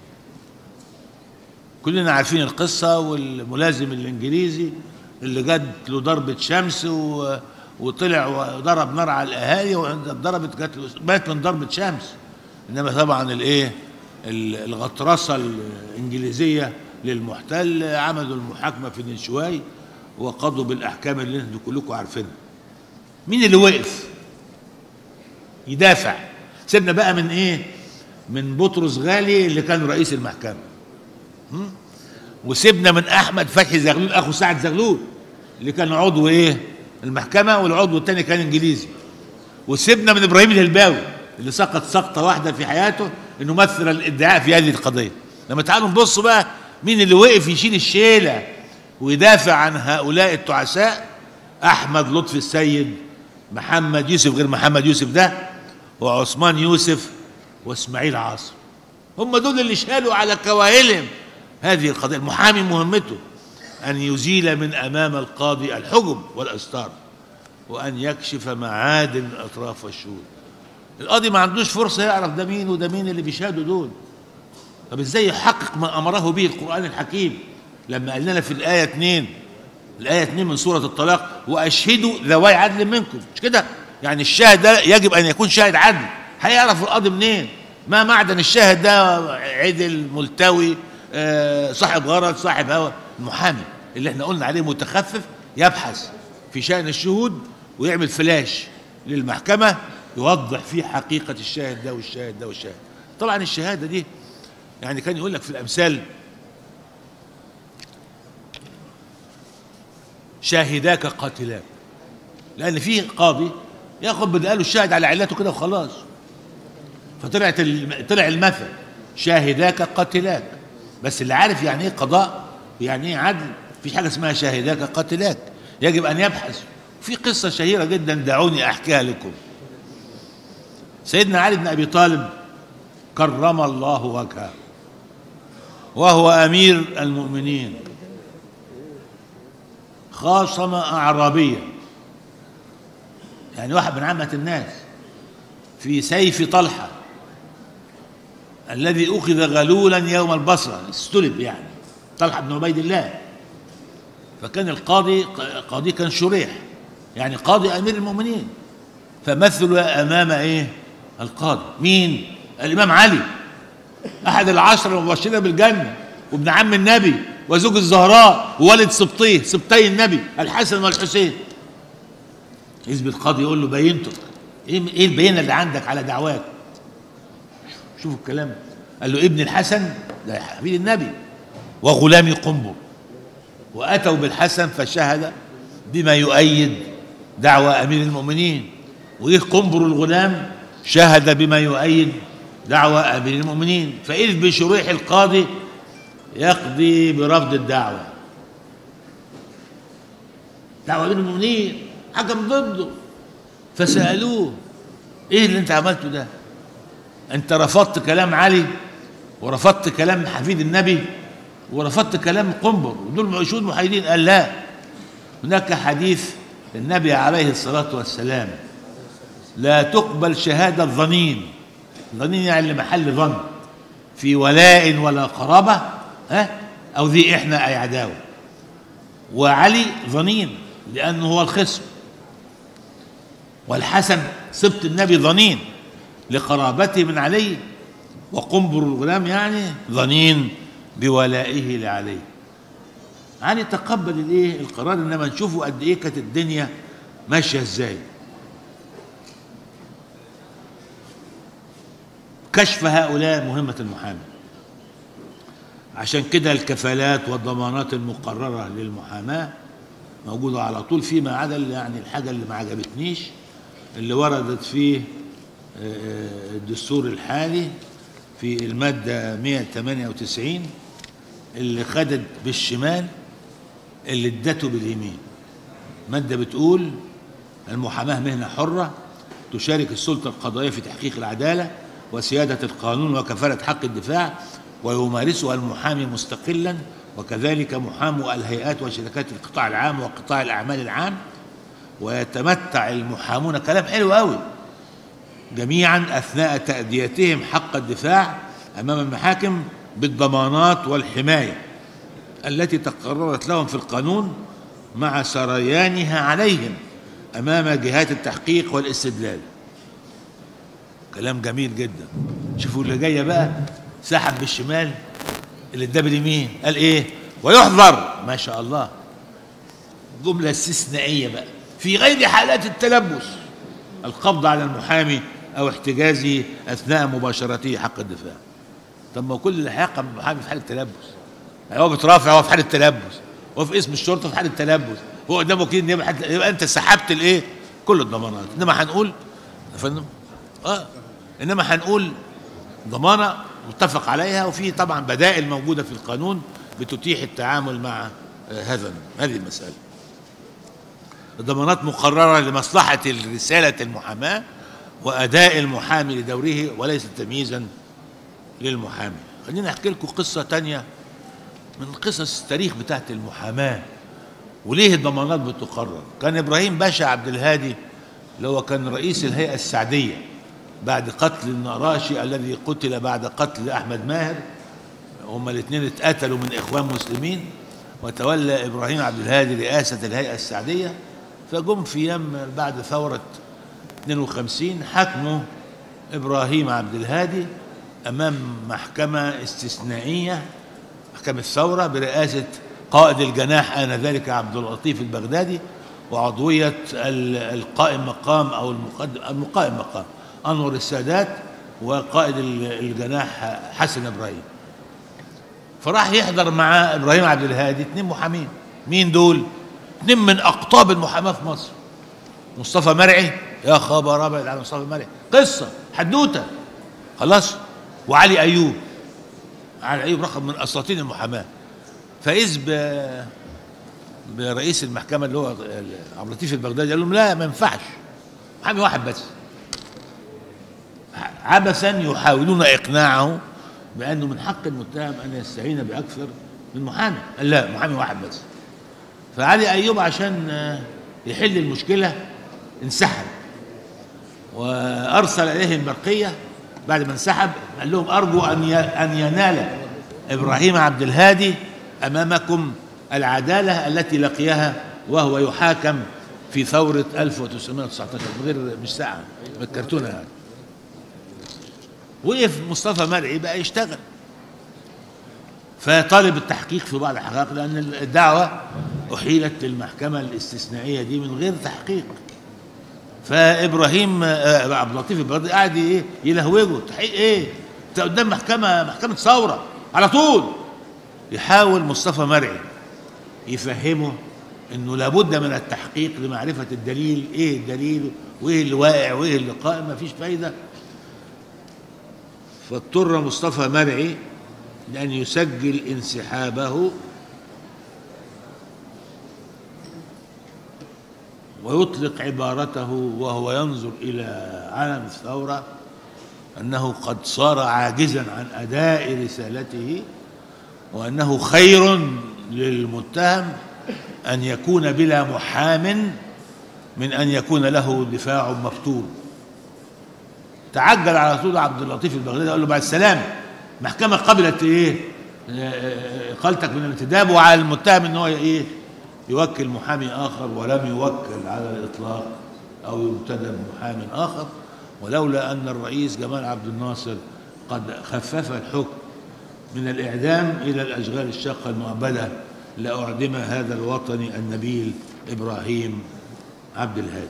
كلنا عارفين القصة والملازم الإنجليزي اللي جات له ضربة شمس و... وطلع وضرب نار على الأهالي وضربت جات له مات من ضربة شمس إنما طبعا الإيه الغطرسة الإنجليزية للمحتل عملوا المحاكمة في دنشواي وقضوا بالأحكام اللي انتوا كلكم عارفينها مين اللي وقف يدافع سيبنا بقى من ايه من بطرس غالي اللي كان رئيس المحكمة وسيبنا من احمد فتحي زغلول اخو سعد زغلول اللي كان عضو ايه المحكمة والعضو الثاني كان انجليزي وسيبنا من ابراهيم الهلباوي اللي سقط سقطة واحدة في حياته انه مثل الادعاء في هذه القضية لما تعالوا نبص بقى مين اللي وقف يشيل الشيلة ويدافع عن هؤلاء التعساء احمد لطفي السيد محمد يوسف غير محمد يوسف ده وعثمان يوسف واسماعيل عاصم هم دول اللي شالوا على كواهلهم هذه القضية المحامي مهمته أن يزيل من أمام القاضي الحجب والأستار وأن يكشف معادن أطراف الشهود القاضي ما عندوش فرصة يعرف ده مين وده مين اللي بيشهدوا دول طب ازاي يحقق ما أمره به القرآن الحكيم لما قال لنا في الآية 2 الآية 2 من سورة الطلاق وأشهدوا ذوي عدل منكم مش كده يعني الشاهد ده يجب أن يكون شاهد عدل هيعرف القاضي منين ما معدن الشاهد ده عدل ملتوي آه صاحب غرض صاحب هوى المحامي اللي احنا قلنا عليه متخفف يبحث في شأن الشهود ويعمل فلاش للمحكمة يوضح فيه حقيقة الشاهد ده والشاهد ده والشاهد طبعا الشهادة دي يعني كان يقول لك في الأمثال شاهداك قاتلاك لأن في قاضي ياخد بدقاله الشاهد على علته كده وخلاص فطلعت طلع المثل شاهداك قاتلاك بس اللي عارف يعني ايه قضاء يعني ايه عدل مفيش حاجه اسمها شاهداك قاتلاك يجب ان يبحث في قصه شهيره جدا دعوني احكيها لكم سيدنا علي بن ابي طالب كرم الله وجهه وهو امير المؤمنين خاصم اعرابيا يعني واحد من عامه الناس في سيف طلحه الذي اخذ غلولا يوم البصره استلب يعني طلحه بن عبيد الله فكان القاضي قاضي كان شريح يعني قاضي امير المؤمنين فمثل امام ايه القاضي مين الامام علي احد العشره المبشرين بالجنه وابن عم النبي وزوج الزهراء ووالد سبطيه سبطي النبي الحسن والحسين حزب القاضي يقول له بينتك ايه ايه البينه اللي عندك على دعواك شوفوا الكلام قال له ابن الحسن ده حبيب النبي وغلامي قنبر واتوا بالحسن فشهد بما يؤيد دعوى امير المؤمنين وجه قنبر الغلام شهد بما يؤيد دعوى امير المؤمنين فاذ بشريح القاضي يقضي برفض الدعوه دعوى امير المؤمنين حكم ضده فسالوه ايه اللي انت عملته ده انت رفضت كلام علي ورفضت كلام حفيد النبي ورفضت كلام قنبر ودول شهود محايدين قال لا هناك حديث النبي عليه الصلاة والسلام لا تقبل شهادة ظنين ظنين يعني محل ظن في ولاء ولا قرابة ها أو ذي إحنا أي عداوة وعلي ظنين لأنه هو الخصم والحسن سبط النبي ظنين لقرابته من علي وقنبر الغلام يعني ظنين بولائه لعلي علي تقبل الايه القرار انما نشوفوا قد ايه كانت الدنيا ماشيه ازاي كشف هؤلاء مهمه المحامي عشان كده الكفالات والضمانات المقرره للمحاماه موجوده على طول فيما عدا يعني الحاجه اللي ما عجبتنيش اللي وردت في الدستور الحالي في المادة 198 اللي خدت بالشمال اللي ادته باليمين مادة بتقول المحاماة مهنة حرة تشارك السلطة القضائية في تحقيق العدالة وسيادة القانون وكفالة حق الدفاع ويمارسها المحامي مستقلا وكذلك محامو الهيئات وشركات القطاع العام وقطاع الأعمال العام ويتمتع المحامون كلام حلو قوي جميعا اثناء تاديتهم حق الدفاع امام المحاكم بالضمانات والحمايه التي تقررت لهم في القانون مع سريانها عليهم امام جهات التحقيق والاستدلال كلام جميل جدا شوفوا اللي جايه بقى سحب بالشمال اللي اداه باليمين قال ايه ويحظر ما شاء الله جمله استثنائيه بقى في غير حالات التلبس القبض على المحامي او احتجازه اثناء مباشرته حق الدفاع طب ما كل اللي هيقع من المحامي في حاله تلبس هو بيترافع هو في حاله تلبس هو في اسم الشرطه في حاله تلبس هو قدامه كده يبقى, يبقى انت سحبت الايه كل الضمانات انما هنقول يا فندم اه انما هنقول ضمانه متفق عليها وفي طبعا بدائل موجوده في القانون بتتيح التعامل مع آه هذا هذه المساله الضمانات مقررة لمصلحة رسالة المحاماة وأداء المحامي لدوره وليس تمييزا للمحامي خلينا أحكي لكم قصة تانية من قصص التاريخ بتاعت المحاماة وليه الضمانات بتقرر كان إبراهيم باشا عبد الهادي اللي هو كان رئيس الهيئة السعدية بعد قتل النقراشي الذي قتل بعد قتل أحمد ماهر هما الاثنين اتقتلوا من إخوان مسلمين وتولى إبراهيم عبد الهادي رئاسة الهيئة السعدية فجم في يوم بعد ثورة 52 حكموا إبراهيم عبد الهادي أمام محكمة استثنائية محكمة الثورة برئاسة قائد الجناح آنذاك عبد اللطيف البغدادي وعضوية القائم مقام أو المقدم المقائم مقام أنور السادات وقائد الجناح حسن إبراهيم فراح يحضر مع إبراهيم عبد الهادي اثنين محامين مين دول؟ اثنين من اقطاب المحاماه في مصر مصطفى مرعي يا خبر ابيض على مصطفى مرعي قصه حدوته خلاص وعلي ايوب علي ايوب رقم من اساطين المحاماه فاذ ب برئيس المحكمه اللي هو عبد اللطيف البغدادي قال لهم لا ما ينفعش محامي واحد بس عبثا يحاولون اقناعه بانه من حق المتهم ان يستعين باكثر من محامي قال لا محامي واحد بس فعلي ايوب عشان يحل المشكله انسحب وارسل اليهم برقيه بعد ما انسحب قال لهم ارجو ان ان ينال ابراهيم عبد الهادي امامكم العداله التي لقيها وهو يحاكم في ثوره 1919 من غير مش ساعه من الكرتونه يعني وقف مصطفى مرعي بقى يشتغل فطالب التحقيق في بعض الحقائق لان الدعوه احيلت للمحكمه الاستثنائيه دي من غير تحقيق فابراهيم عبد اللطيف البغدادي قاعد ايه يلهوجه تحقيق ايه انت قدام محكمه محكمه ثوره على طول يحاول مصطفى مرعي يفهمه انه لابد من التحقيق لمعرفه الدليل ايه الدليل وايه اللي واقع وايه اللي قائم مفيش فايده فاضطر مصطفى مرعي لان يسجل انسحابه ويطلق عبارته وهو ينظر الى علم الثوره انه قد صار عاجزا عن اداء رسالته وانه خير للمتهم ان يكون بلا محام من ان يكون له دفاع مفتون تعجل على طول عبد اللطيف البغدادي قال له بعد السلام محكمه قبلت ايه آه، اقالتك من الانتداب وعلى المتهم ان هو ايه يوكل محامي اخر ولم يوكل على الاطلاق او ينتدب محام اخر ولولا ان الرئيس جمال عبد الناصر قد خفف الحكم من الاعدام الى الاشغال الشاقه المؤبده لاعدم هذا الوطني النبيل ابراهيم عبد الهادي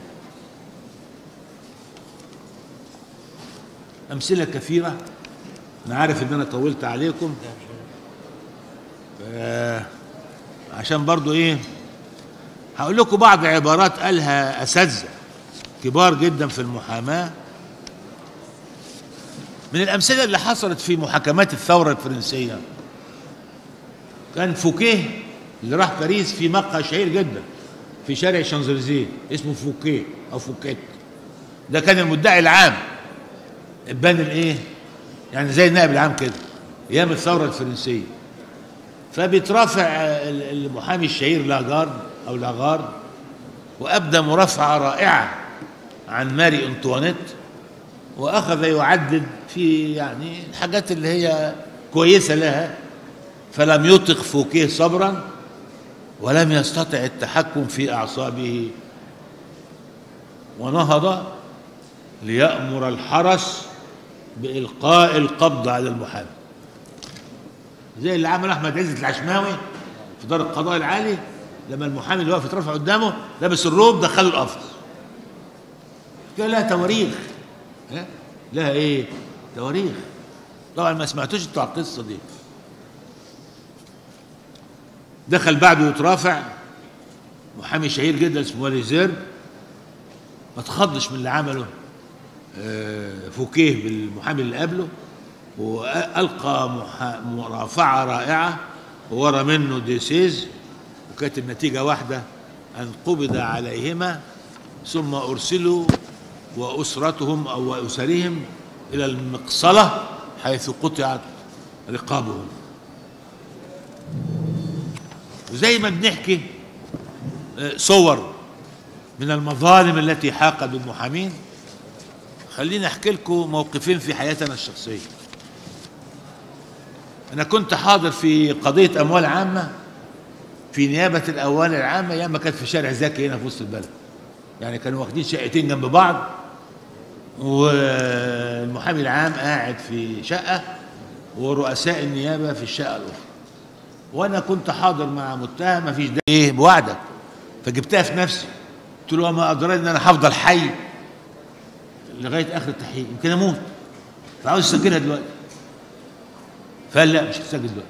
امثله كثيره انا عارف ان انا طولت عليكم ف- عشان برضو ايه هقول لكم بعض عبارات قالها اساتذه كبار جدا في المحاماه من الامثله اللي حصلت في محاكمات الثوره الفرنسيه كان فوكيه اللي راح باريس في مقهى شهير جدا في شارع شانزليزيه اسمه فوكيه او فوكيت ده كان المدعي العام ابان الايه يعني زي النائب العام كده ايام الثوره الفرنسيه فبيترافع ال- المحامي الشهير لاجارد او لاغارد وابدى مرافعه رائعه عن ماري انطوانيت واخذ يعدد في يعني الحاجات اللي هي كويسه لها فلم يطق فوكيه صبرا ولم يستطع التحكم في اعصابه ونهض ليامر الحرس بالقاء القبض على المحامي زي اللي عمل احمد عزت العشماوي في دار القضاء العالي لما المحامي اللي واقف يترفع قدامه لابس الروب دخله القفص كده لها تواريخ ها؟ لها ايه تواريخ طبعا ما سمعتوش بتوع القصه دي دخل بعده يترافع محامي شهير جدا اسمه والي زير ما تخضش من اللي عمله آه، فوكيه بالمحامي اللي قبله والقى محا- مرافعه رائعه وورا منه ديسيز وكانت النتيجه واحده ان قبض عليهما ثم ارسلوا واسرتهم او اسرهم الى المقصله حيث قطعت رقابهم وزي ما بنحكي آه، صور من المظالم التي حاقت بالمحامين خليني احكي لكم موقفين في حياتنا الشخصيه انا كنت حاضر في قضيه اموال عامه في نيابه الاموال العامه ايام ما كانت في شارع زكي هنا في وسط البلد يعني كانوا واخدين شقتين جنب بعض والمحامي العام قاعد في شقه ورؤساء النيابه في الشقه الاخرى وانا كنت حاضر مع متهم مفيش ده ايه بوعدك فجبتها في نفسي قلت له وما ادراني ان انا هفضل حي لغايه اخر التحقيق يمكن اموت فعاوز اسجلها دلوقتي فقال لا مش هتسجل دلوقتي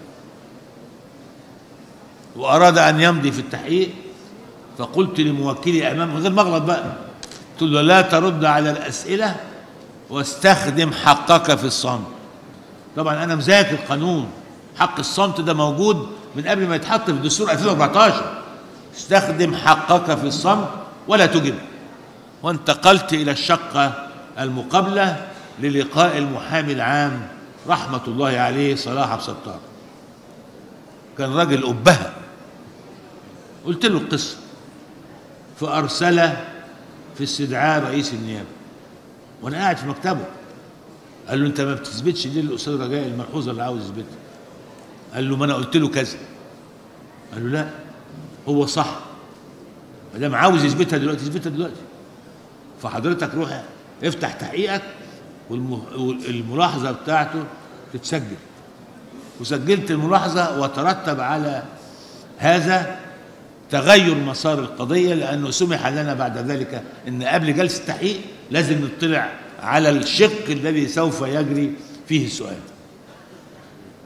واراد ان يمضي في التحقيق فقلت لموكلي امامه من غير ما اغلط بقى قلت له لا ترد على الاسئله واستخدم حقك في الصمت طبعا انا مذاكر قانون حق الصمت ده موجود من قبل ما يتحط في دستور 2014 استخدم حقك في الصمت ولا تجب وانتقلت الى الشقه المقابله للقاء المحامي العام رحمه الله عليه صلاح عبد الستار كان راجل أبهة قلت له القصة فأرسل في استدعاء رئيس النيابة وأنا قاعد في مكتبه قال له أنت ما بتثبتش ليه الأستاذ رجاء الملحوظة اللي عاوز يثبتها قال له ما أنا قلت له كذا قال له لا هو صح ما دام عاوز يثبتها دلوقتي يثبتها دلوقتي فحضرتك روح افتح تحقيقك والم- والملاحظة بتاعته تتسجل وسجلت الملاحظة وترتب على هذا تغير مسار القضية لأنه سمح لنا بعد ذلك أن قبل جلسة التحقيق لازم نطلع على الشق الذي سوف يجري فيه السؤال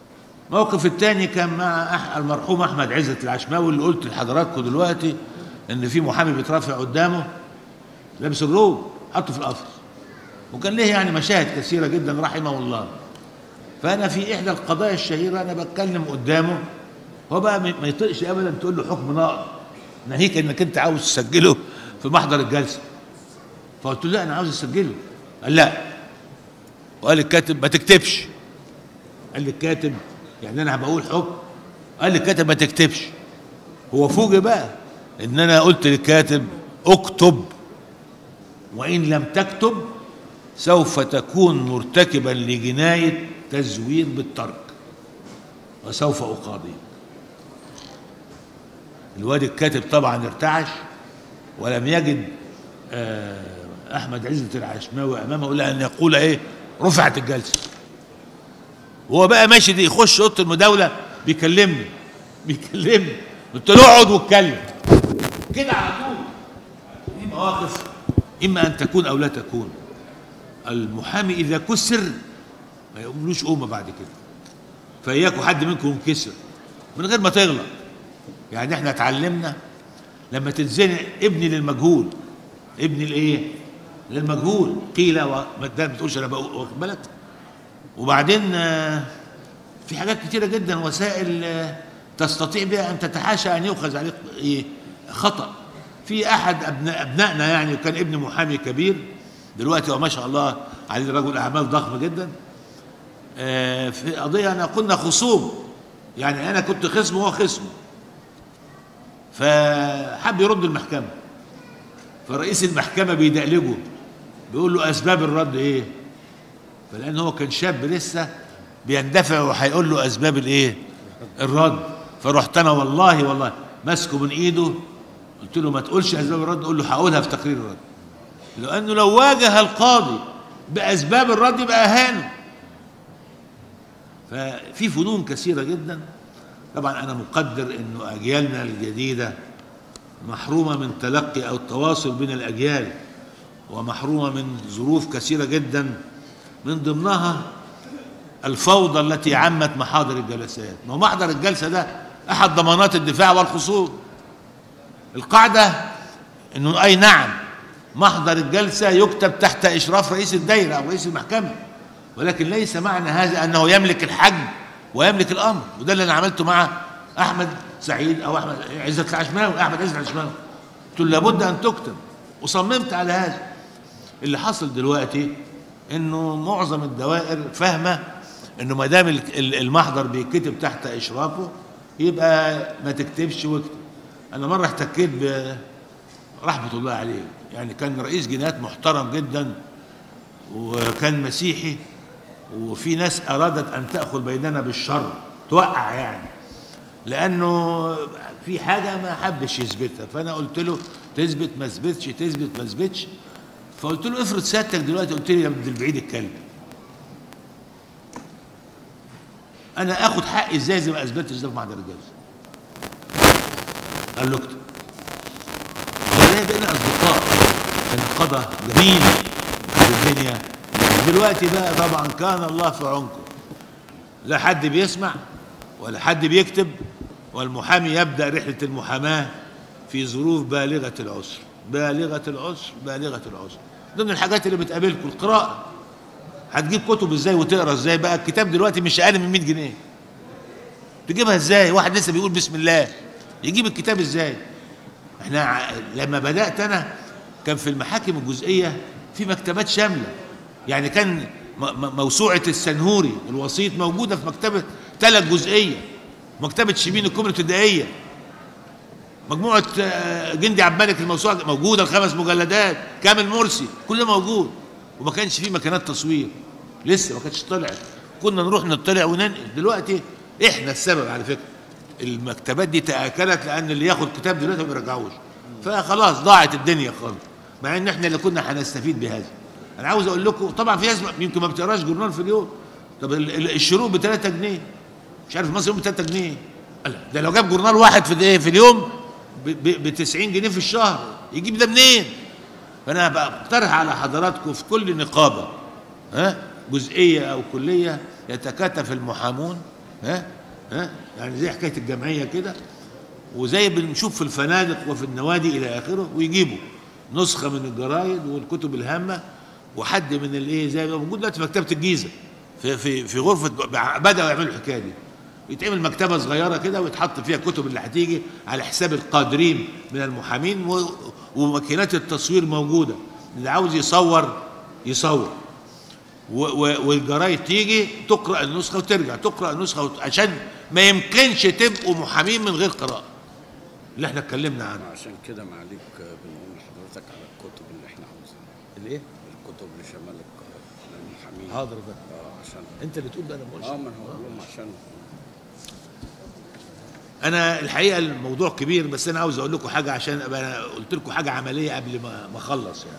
الموقف الثاني كان مع أح- المرحوم احمد عزت العشماوي اللي قلت لحضراتكم دلوقتي ان في محامي بيترافع قدامه لابس الروب حطه في القفص وكان ليه يعني مشاهد كثيره جدا رحمه الله فانا في احدى القضايا الشهيره انا بتكلم قدامه هو بقى ما ما يطيقش ابدا تقول له حكم ناقض ناهيك انك انت عاوز تسجله في محضر الجلسه فقلت له لا انا عاوز اسجله قال لا وقال الكاتب ما تكتبش قال لي الكاتب يعني انا بقول حكم قال لي الكاتب ما تكتبش هو فوجئ بقى ان انا قلت للكاتب اكتب وان لم تكتب سوف تكون مرتكبا لجنايه تزوير بالترك وسوف اقاضيك الواد الكاتب طبعا ارتعش ولم يجد آه، احمد عزت العشماوي امامه الا ان يقول ايه رفعت الجلسه وهو بقى ماشي دي يخش اوضه المداوله بيكلمني بيكلمني قلت له اقعد واتكلم كده على طول دي مواقف اما ان تكون او لا تكون المحامي اذا كسر ما يقوملوش قومه بعد كده فاياكوا حد منكم ينكسر من غير ما تغلط يعني احنا اتعلمنا لما تتزنق ابني للمجهول ابني لايه للمجهول قيل و... ما ده ما بتقولش انا بقول واخد بالك وبعدين آه، في حاجات كتيره جدا وسائل آه، تستطيع بها ان تتحاشى ان يؤخذ عليك ايه خطا في احد ابناء ابنائنا يعني وكان ابن محامي كبير دلوقتي هو ما شاء الله عليه رجل اعمال ضخم جدا آه، في قضيه انا كنا خصوم يعني انا كنت خصم وهو خصم فحب يرد المحكمه فرئيس المحكمه بيدقلجه بيقول له اسباب الرد ايه فلان هو كان شاب لسه بيندفع وهيقول له اسباب الايه الرد فرحت انا والله والله ماسكه من ايده قلت له ما تقولش اسباب الرد قول له هقولها في تقرير الرد لانه لو واجه القاضي باسباب الرد يبقى اهانه ففي فنون كثيره جدا طبعا انا مقدر انه اجيالنا الجديده محرومه من تلقي او التواصل بين الاجيال ومحرومه من ظروف كثيره جدا من ضمنها الفوضى التي عمت محاضر الجلسات ما هو محضر الجلسه ده احد ضمانات الدفاع والخصوم القاعده انه اي نعم محضر الجلسه يكتب تحت اشراف رئيس الدائره او رئيس المحكمه ولكن ليس معنى هذا انه يملك الحجم ويملك الامر وده اللي انا عملته مع احمد سعيد او احمد عزت العشماوي احمد عزت العشماوي قلت له لابد ان تكتب وصممت على هذا اللي حصل دلوقتي انه معظم الدوائر فاهمه انه ما دام ال- ال- المحضر بيتكتب تحت اشرافه يبقى ما تكتبش واكتب انا مره احتكيت ب رحمه الله عليه يعني كان رئيس جنايات محترم جدا وكان مسيحي وفي ناس ارادت ان تاخذ بيننا بالشر توقع يعني لانه في حاجه ما حبش يثبتها فانا قلت له تثبت ما تثبتش تثبت ما تثبتش فقلت له افرض سيادتك دلوقتي قلت لي يا ابن البعيد الكلب انا اخد حقي ازاي زي ما اثبتش ده في محضر الجلسه قال له اكتب وبعدين بقينا اصدقاء كان قضى جميل في الدنيا دلوقتي بقى طبعا كان الله في عونكم لا حد بيسمع ولا حد بيكتب والمحامي يبدا رحله المحاماه في ظروف بالغه العسر بالغه العسر بالغه العسر ضمن الحاجات اللي بتقابلكم القراءه هتجيب كتب ازاي وتقرا ازاي بقى الكتاب دلوقتي مش اقل من 100 جنيه تجيبها ازاي واحد لسه بيقول بسم الله يجيب الكتاب ازاي احنا ع- لما بدات انا كان في المحاكم الجزئيه في مكتبات شامله يعني كان م- م- موسوعه السنهوري الوسيط موجوده في مكتبه ثلاث جزئيه مكتبه شبين الكبرى الابتدائيه مجموعه آه، جندي عبد الملك الموسوعه موجوده الخمس مجلدات كامل مرسي كل ده موجود وما كانش فيه مكانات تصوير لسه ما كانتش طلعت كنا نروح نطلع وننقل دلوقتي احنا السبب على فكره المكتبات دي تاكلت لان اللي ياخد كتاب دلوقتي ما بيرجعوش فخلاص ضاعت الدنيا خالص مع ان احنا اللي كنا هنستفيد بهذا انا عاوز اقول لكم طبعا في ناس يمكن ما بتقراش جورنال في اليوم طب ال- ال- الشروق ب 3 جنيه مش عارف مصر ب 3 جنيه لا ده لو جاب جورنال واحد في الايه في اليوم ب 90 جنيه في الشهر يجيب ده منين؟ فانا بقترح على حضراتكم في كل نقابه ها جزئيه او كليه يتكاتف المحامون ها ها يعني زي حكايه الجمعيه كده وزي بنشوف في الفنادق وفي النوادي الى اخره ويجيبوا نسخه من الجرايد والكتب الهامه وحد من الايه زي ما موجود دلوقتي في مكتبه الجيزه في في في غرفه بداوا يعملوا الحكايه دي يتعمل مكتبه صغيره كده ويتحط فيها الكتب اللي هتيجي على حساب القادرين من المحامين و- وماكينات التصوير موجوده اللي عاوز يصور يصور و- و- والجرايد تيجي تقرا النسخه وترجع تقرا النسخه وت... عشان ما يمكنش تبقوا محامين من غير قراءه اللي احنا اتكلمنا عنه عشان كده معاليك بنقول لحضرتك على الكتب اللي احنا عاوزينها الايه الكتب لشمال القاهره للمحامين حاضر ده اه عشان انت اللي تقول ده انا ما بقولش اه ما انا هقول لهم عشان انا الحقيقه الموضوع كبير بس انا عاوز اقول لكم حاجه عشان ابقى انا قلت لكم حاجه عمليه قبل ما ما اخلص يعني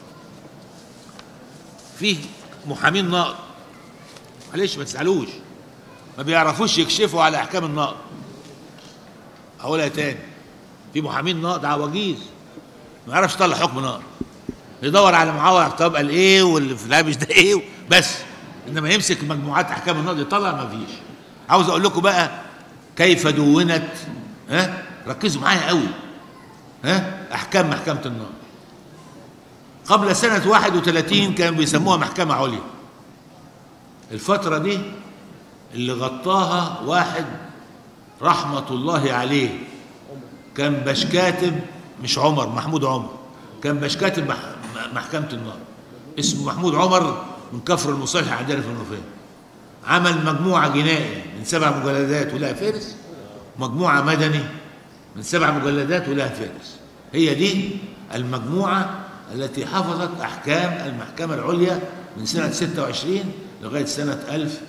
في محامين نقض معلش ما تزعلوش ما بيعرفوش يكشفوا على احكام النقض هقولها تاني في محامين نقض عواجيز ما يعرفش يطلع حكم نقض يدور على معاور طب قال ايه واللي في الهامش ده ايه بس انما يمسك مجموعات احكام النقض يطلع ما فيش عاوز اقول لكم بقى كيف دونت ها ركزوا معايا قوي ها احكام محكمه النقض قبل سنة 31 كانوا بيسموها محكمة عليا الفترة دي اللي غطاها واحد رحمة الله عليه كان باش كاتب مش عمر محمود عمر كان باش كاتب مح محكمة النار اسمه محمود عمر من كفر المصالح عندنا في المنوفية عمل مجموعة جنائي من سبع مجلدات ولها فارس مجموعة مدني من سبع مجلدات ولها فارس هي دي المجموعة التي حفظت أحكام المحكمة العليا من سنة 26 لغاية سنة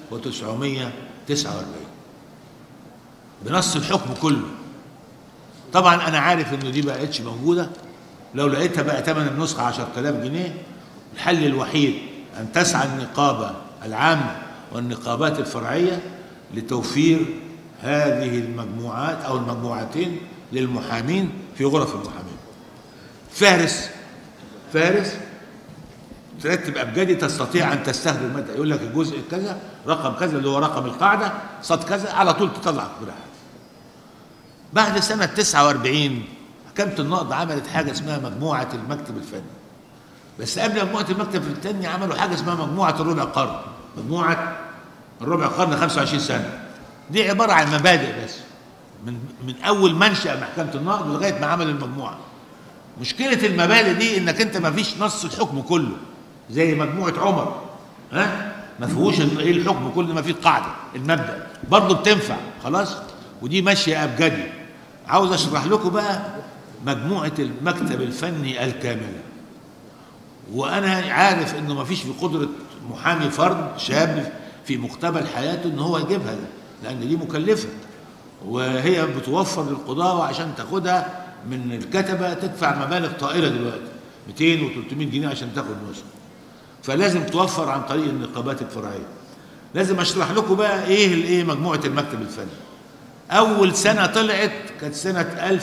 1949 بنص الحكم كله طبعا أنا عارف إنه دي بقتش موجودة لو لقيتها بقى ثمن النسخة 10000 جنيه الحل الوحيد أن تسعى النقابة العامة والنقابات الفرعية لتوفير هذه المجموعات أو المجموعتين للمحامين في غرف المحامين فارس فارس ترتب أبجدي تستطيع أن تستخدم مادة يقول لك الجزء كذا رقم كذا اللي هو رقم القاعدة صد كذا على طول تطلع براحة بعد سنة 49 محكمة النقض عملت حاجة اسمها مجموعة المكتب الفني بس قبل مجموعة المكتب الفني عملوا حاجة اسمها مجموعة الربع قرن مجموعة الربع قرن 25 سنة دي عبارة عن مبادئ بس من من أول منشأ محكمة النقض لغاية ما عمل المجموعة مشكلة المبادئ دي إنك أنت ما فيش نص الحكم كله زي مجموعة عمر ها ما فيهوش ايه الحكم كله ما فيه قاعدة المبدأ برضه بتنفع خلاص ودي ماشية أبجدي عاوز أشرح لكم بقى مجموعة المكتب الفني الكاملة وأنا عارف إنه ما فيش في قدرة محامي فرد شاب في مقتبل حياته إن هو يجيبها لأن دي مكلفة وهي بتوفر للقضاة وعشان تاخدها من الكتبة تدفع مبالغ طائلة دلوقتي 200 و 300 جنيه عشان تاخد نسخة فلازم توفر عن طريق النقابات الفرعية لازم اشرح لكم بقى ايه الايه مجموعة المكتب الفني اول سنة طلعت كانت سنة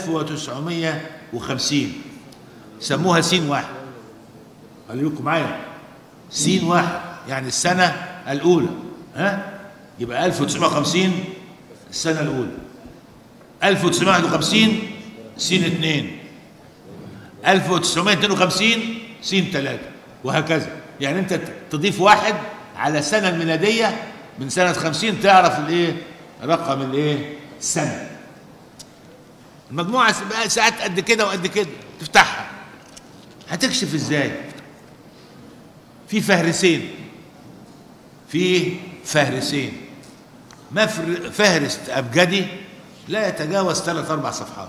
1950 سموها سين واحد قال لكم معايا سين واحد يعني السنة الأولى ها يبقى 1950 السنة الأولى 1951 سين اثنين 1952 سين ثلاثة وهكذا يعني انت تضيف واحد على السنة الميلادية من سنة 50 تعرف الايه رقم الايه السنة المجموعة بقى ساعات قد كده وقد كده تفتحها هتكشف ازاي في فهرسين في فهرسين ما فهرس أبجدي لا يتجاوز ثلاث أربع صفحات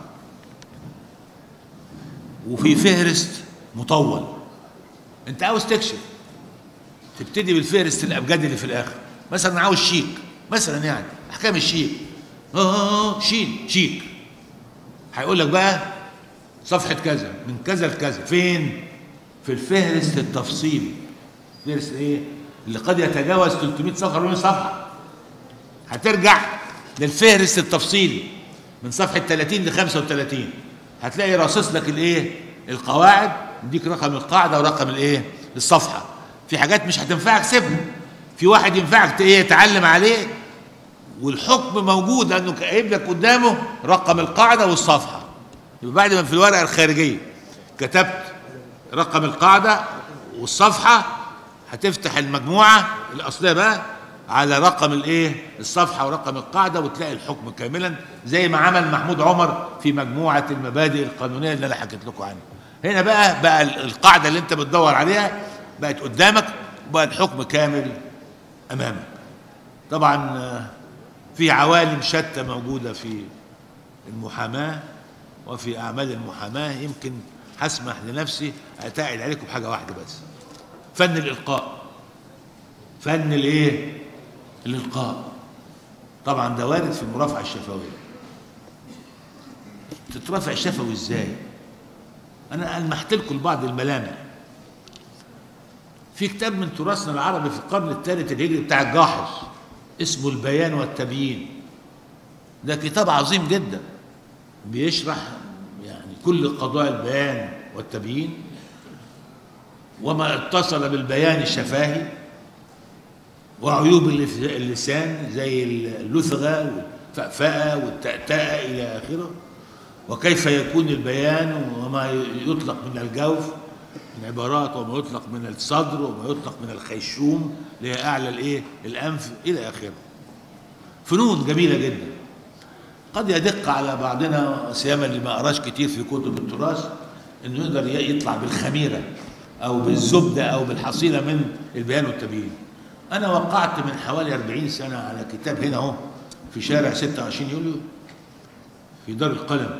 وفي فهرست مطول انت عاوز تكشف تبتدي بالفهرست الابجدي اللي في الاخر مثلا عاوز شيك مثلا يعني احكام الشيك اه شين شيك هيقول لك بقى صفحه كذا من كذا لكذا فين في الفهرست التفصيلي فهرست ايه اللي قد يتجاوز 300 صفحه 400 صفحه هترجع للفهرست التفصيلي من صفحه 30 ل 35 هتلاقي راصص لك الايه القواعد يديك رقم القاعده ورقم الايه الصفحه في حاجات مش هتنفعك سيبها في واحد ينفعك ايه تعلم عليه والحكم موجود لانه جايب لك قدامه رقم القاعده والصفحه يبقى بعد ما في الورقه الخارجيه كتبت رقم القاعده والصفحه هتفتح المجموعه الاصليه بقى على رقم الايه الصفحه ورقم القاعده وتلاقي الحكم كاملا زي ما عمل محمود عمر في مجموعه المبادئ القانونيه اللي انا حكيت لكم عنها هنا بقى بقى القاعده اللي انت بتدور عليها بقت قدامك وبقى الحكم كامل امامك طبعا آه، في عوالم شتى موجوده في المحاماه وفي اعمال المحاماه يمكن هسمح لنفسي اتعد عليكم حاجه واحده بس فن الالقاء فن الايه الالقاء طبعا ده وارد في المرافعه الشفويه تترافع شفوي ازاي انا المحت لكم بعض الملامح في كتاب من تراثنا العربي في القرن الثالث الهجري بتاع الجاحظ اسمه البيان والتبيين ده كتاب عظيم جدا بيشرح يعني كل قضايا البيان والتبيين وما اتصل بالبيان الشفاهي وعيوب اللف- اللسان زي اللثغة والفأفأة والتأتأة إلى آخره وكيف يكون البيان وما يطلق من الجوف من عبارات وما يطلق من الصدر وما يطلق من الخيشوم اللي هي أعلى الإيه الأنف إلى آخره فنون جميلة جدا قد يدق على بعضنا سيما اللي ما قراش كتير في كتب التراث انه يقدر ي- يطلع بالخميره او بالزبده او بالحصيله من البيان والتبيين. انا وقعت من حوالي 40 سنه على كتاب هنا اهو في شارع 26 يوليو في دار القلم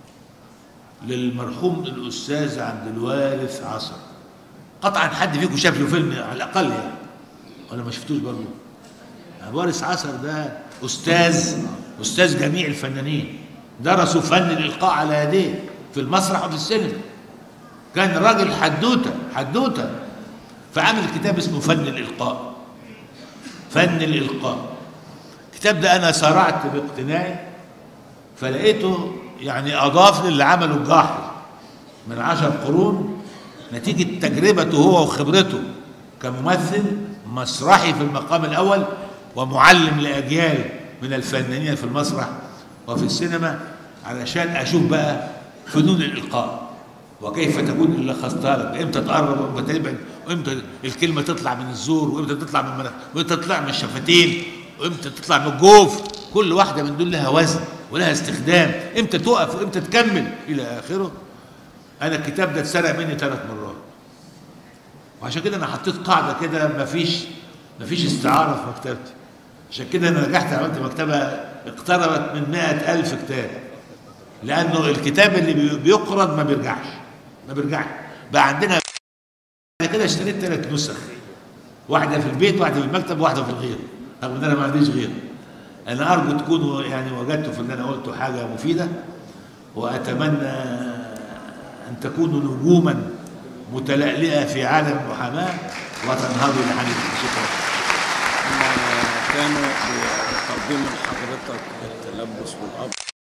للمرحوم الاستاذ عبد الوارث عصر. قطعا حد فيكم شاف له فيلم على الاقل يعني ولا ما شفتوش برضه؟ عبد الوارث عصر ده استاذ استاذ جميع الفنانين درسوا فن الالقاء على يديه في المسرح وفي السينما كان راجل حدوته حدوته فعمل كتاب اسمه فن الالقاء فن الالقاء الكتاب ده انا سارعت باقتنائه فلقيته يعني اضاف للي عمله الجاحظ من عشر قرون نتيجة تجربته هو وخبرته كممثل مسرحي في المقام الأول ومعلم لأجيال من الفنانين في المسرح وفي السينما علشان أشوف بقى فنون الإلقاء وكيف تكون اللي خصتها لك امتى تقرب وامتى تبعد وامتى الكلمة تطلع من الزور وامتى تطلع من المناخ وامتى تطلع من الشفتين وامتى تطلع من الجوف كل واحدة من دول لها وزن ولها استخدام امتى تقف وامتى تكمل إلى آخره انا الكتاب ده اتسرق مني ثلاث مرات وعشان كده انا حطيت قاعده كده مفيش مفيش استعاره في مكتبتي عشان كده انا نجحت عملت مكتبه اقتربت من مئة ألف كتاب لأنه الكتاب اللي بي- بيقرض ما بيرجعش ما بيرجعش بقى عندنا بعد كده اشتريت ثلاث نسخ واحدة في البيت واحدة في المكتب واحدة في الغير رغم ان انا ما عنديش غير انا ارجو تكونوا يعني وجدتوا في اللي انا قلته حاجة مفيدة واتمنى ان تكونوا نجوما متلألئة في عالم المحاماة وتنهضوا لحديث شكرا هم كانوا بيقدموا لحضرتك التلبس والقبض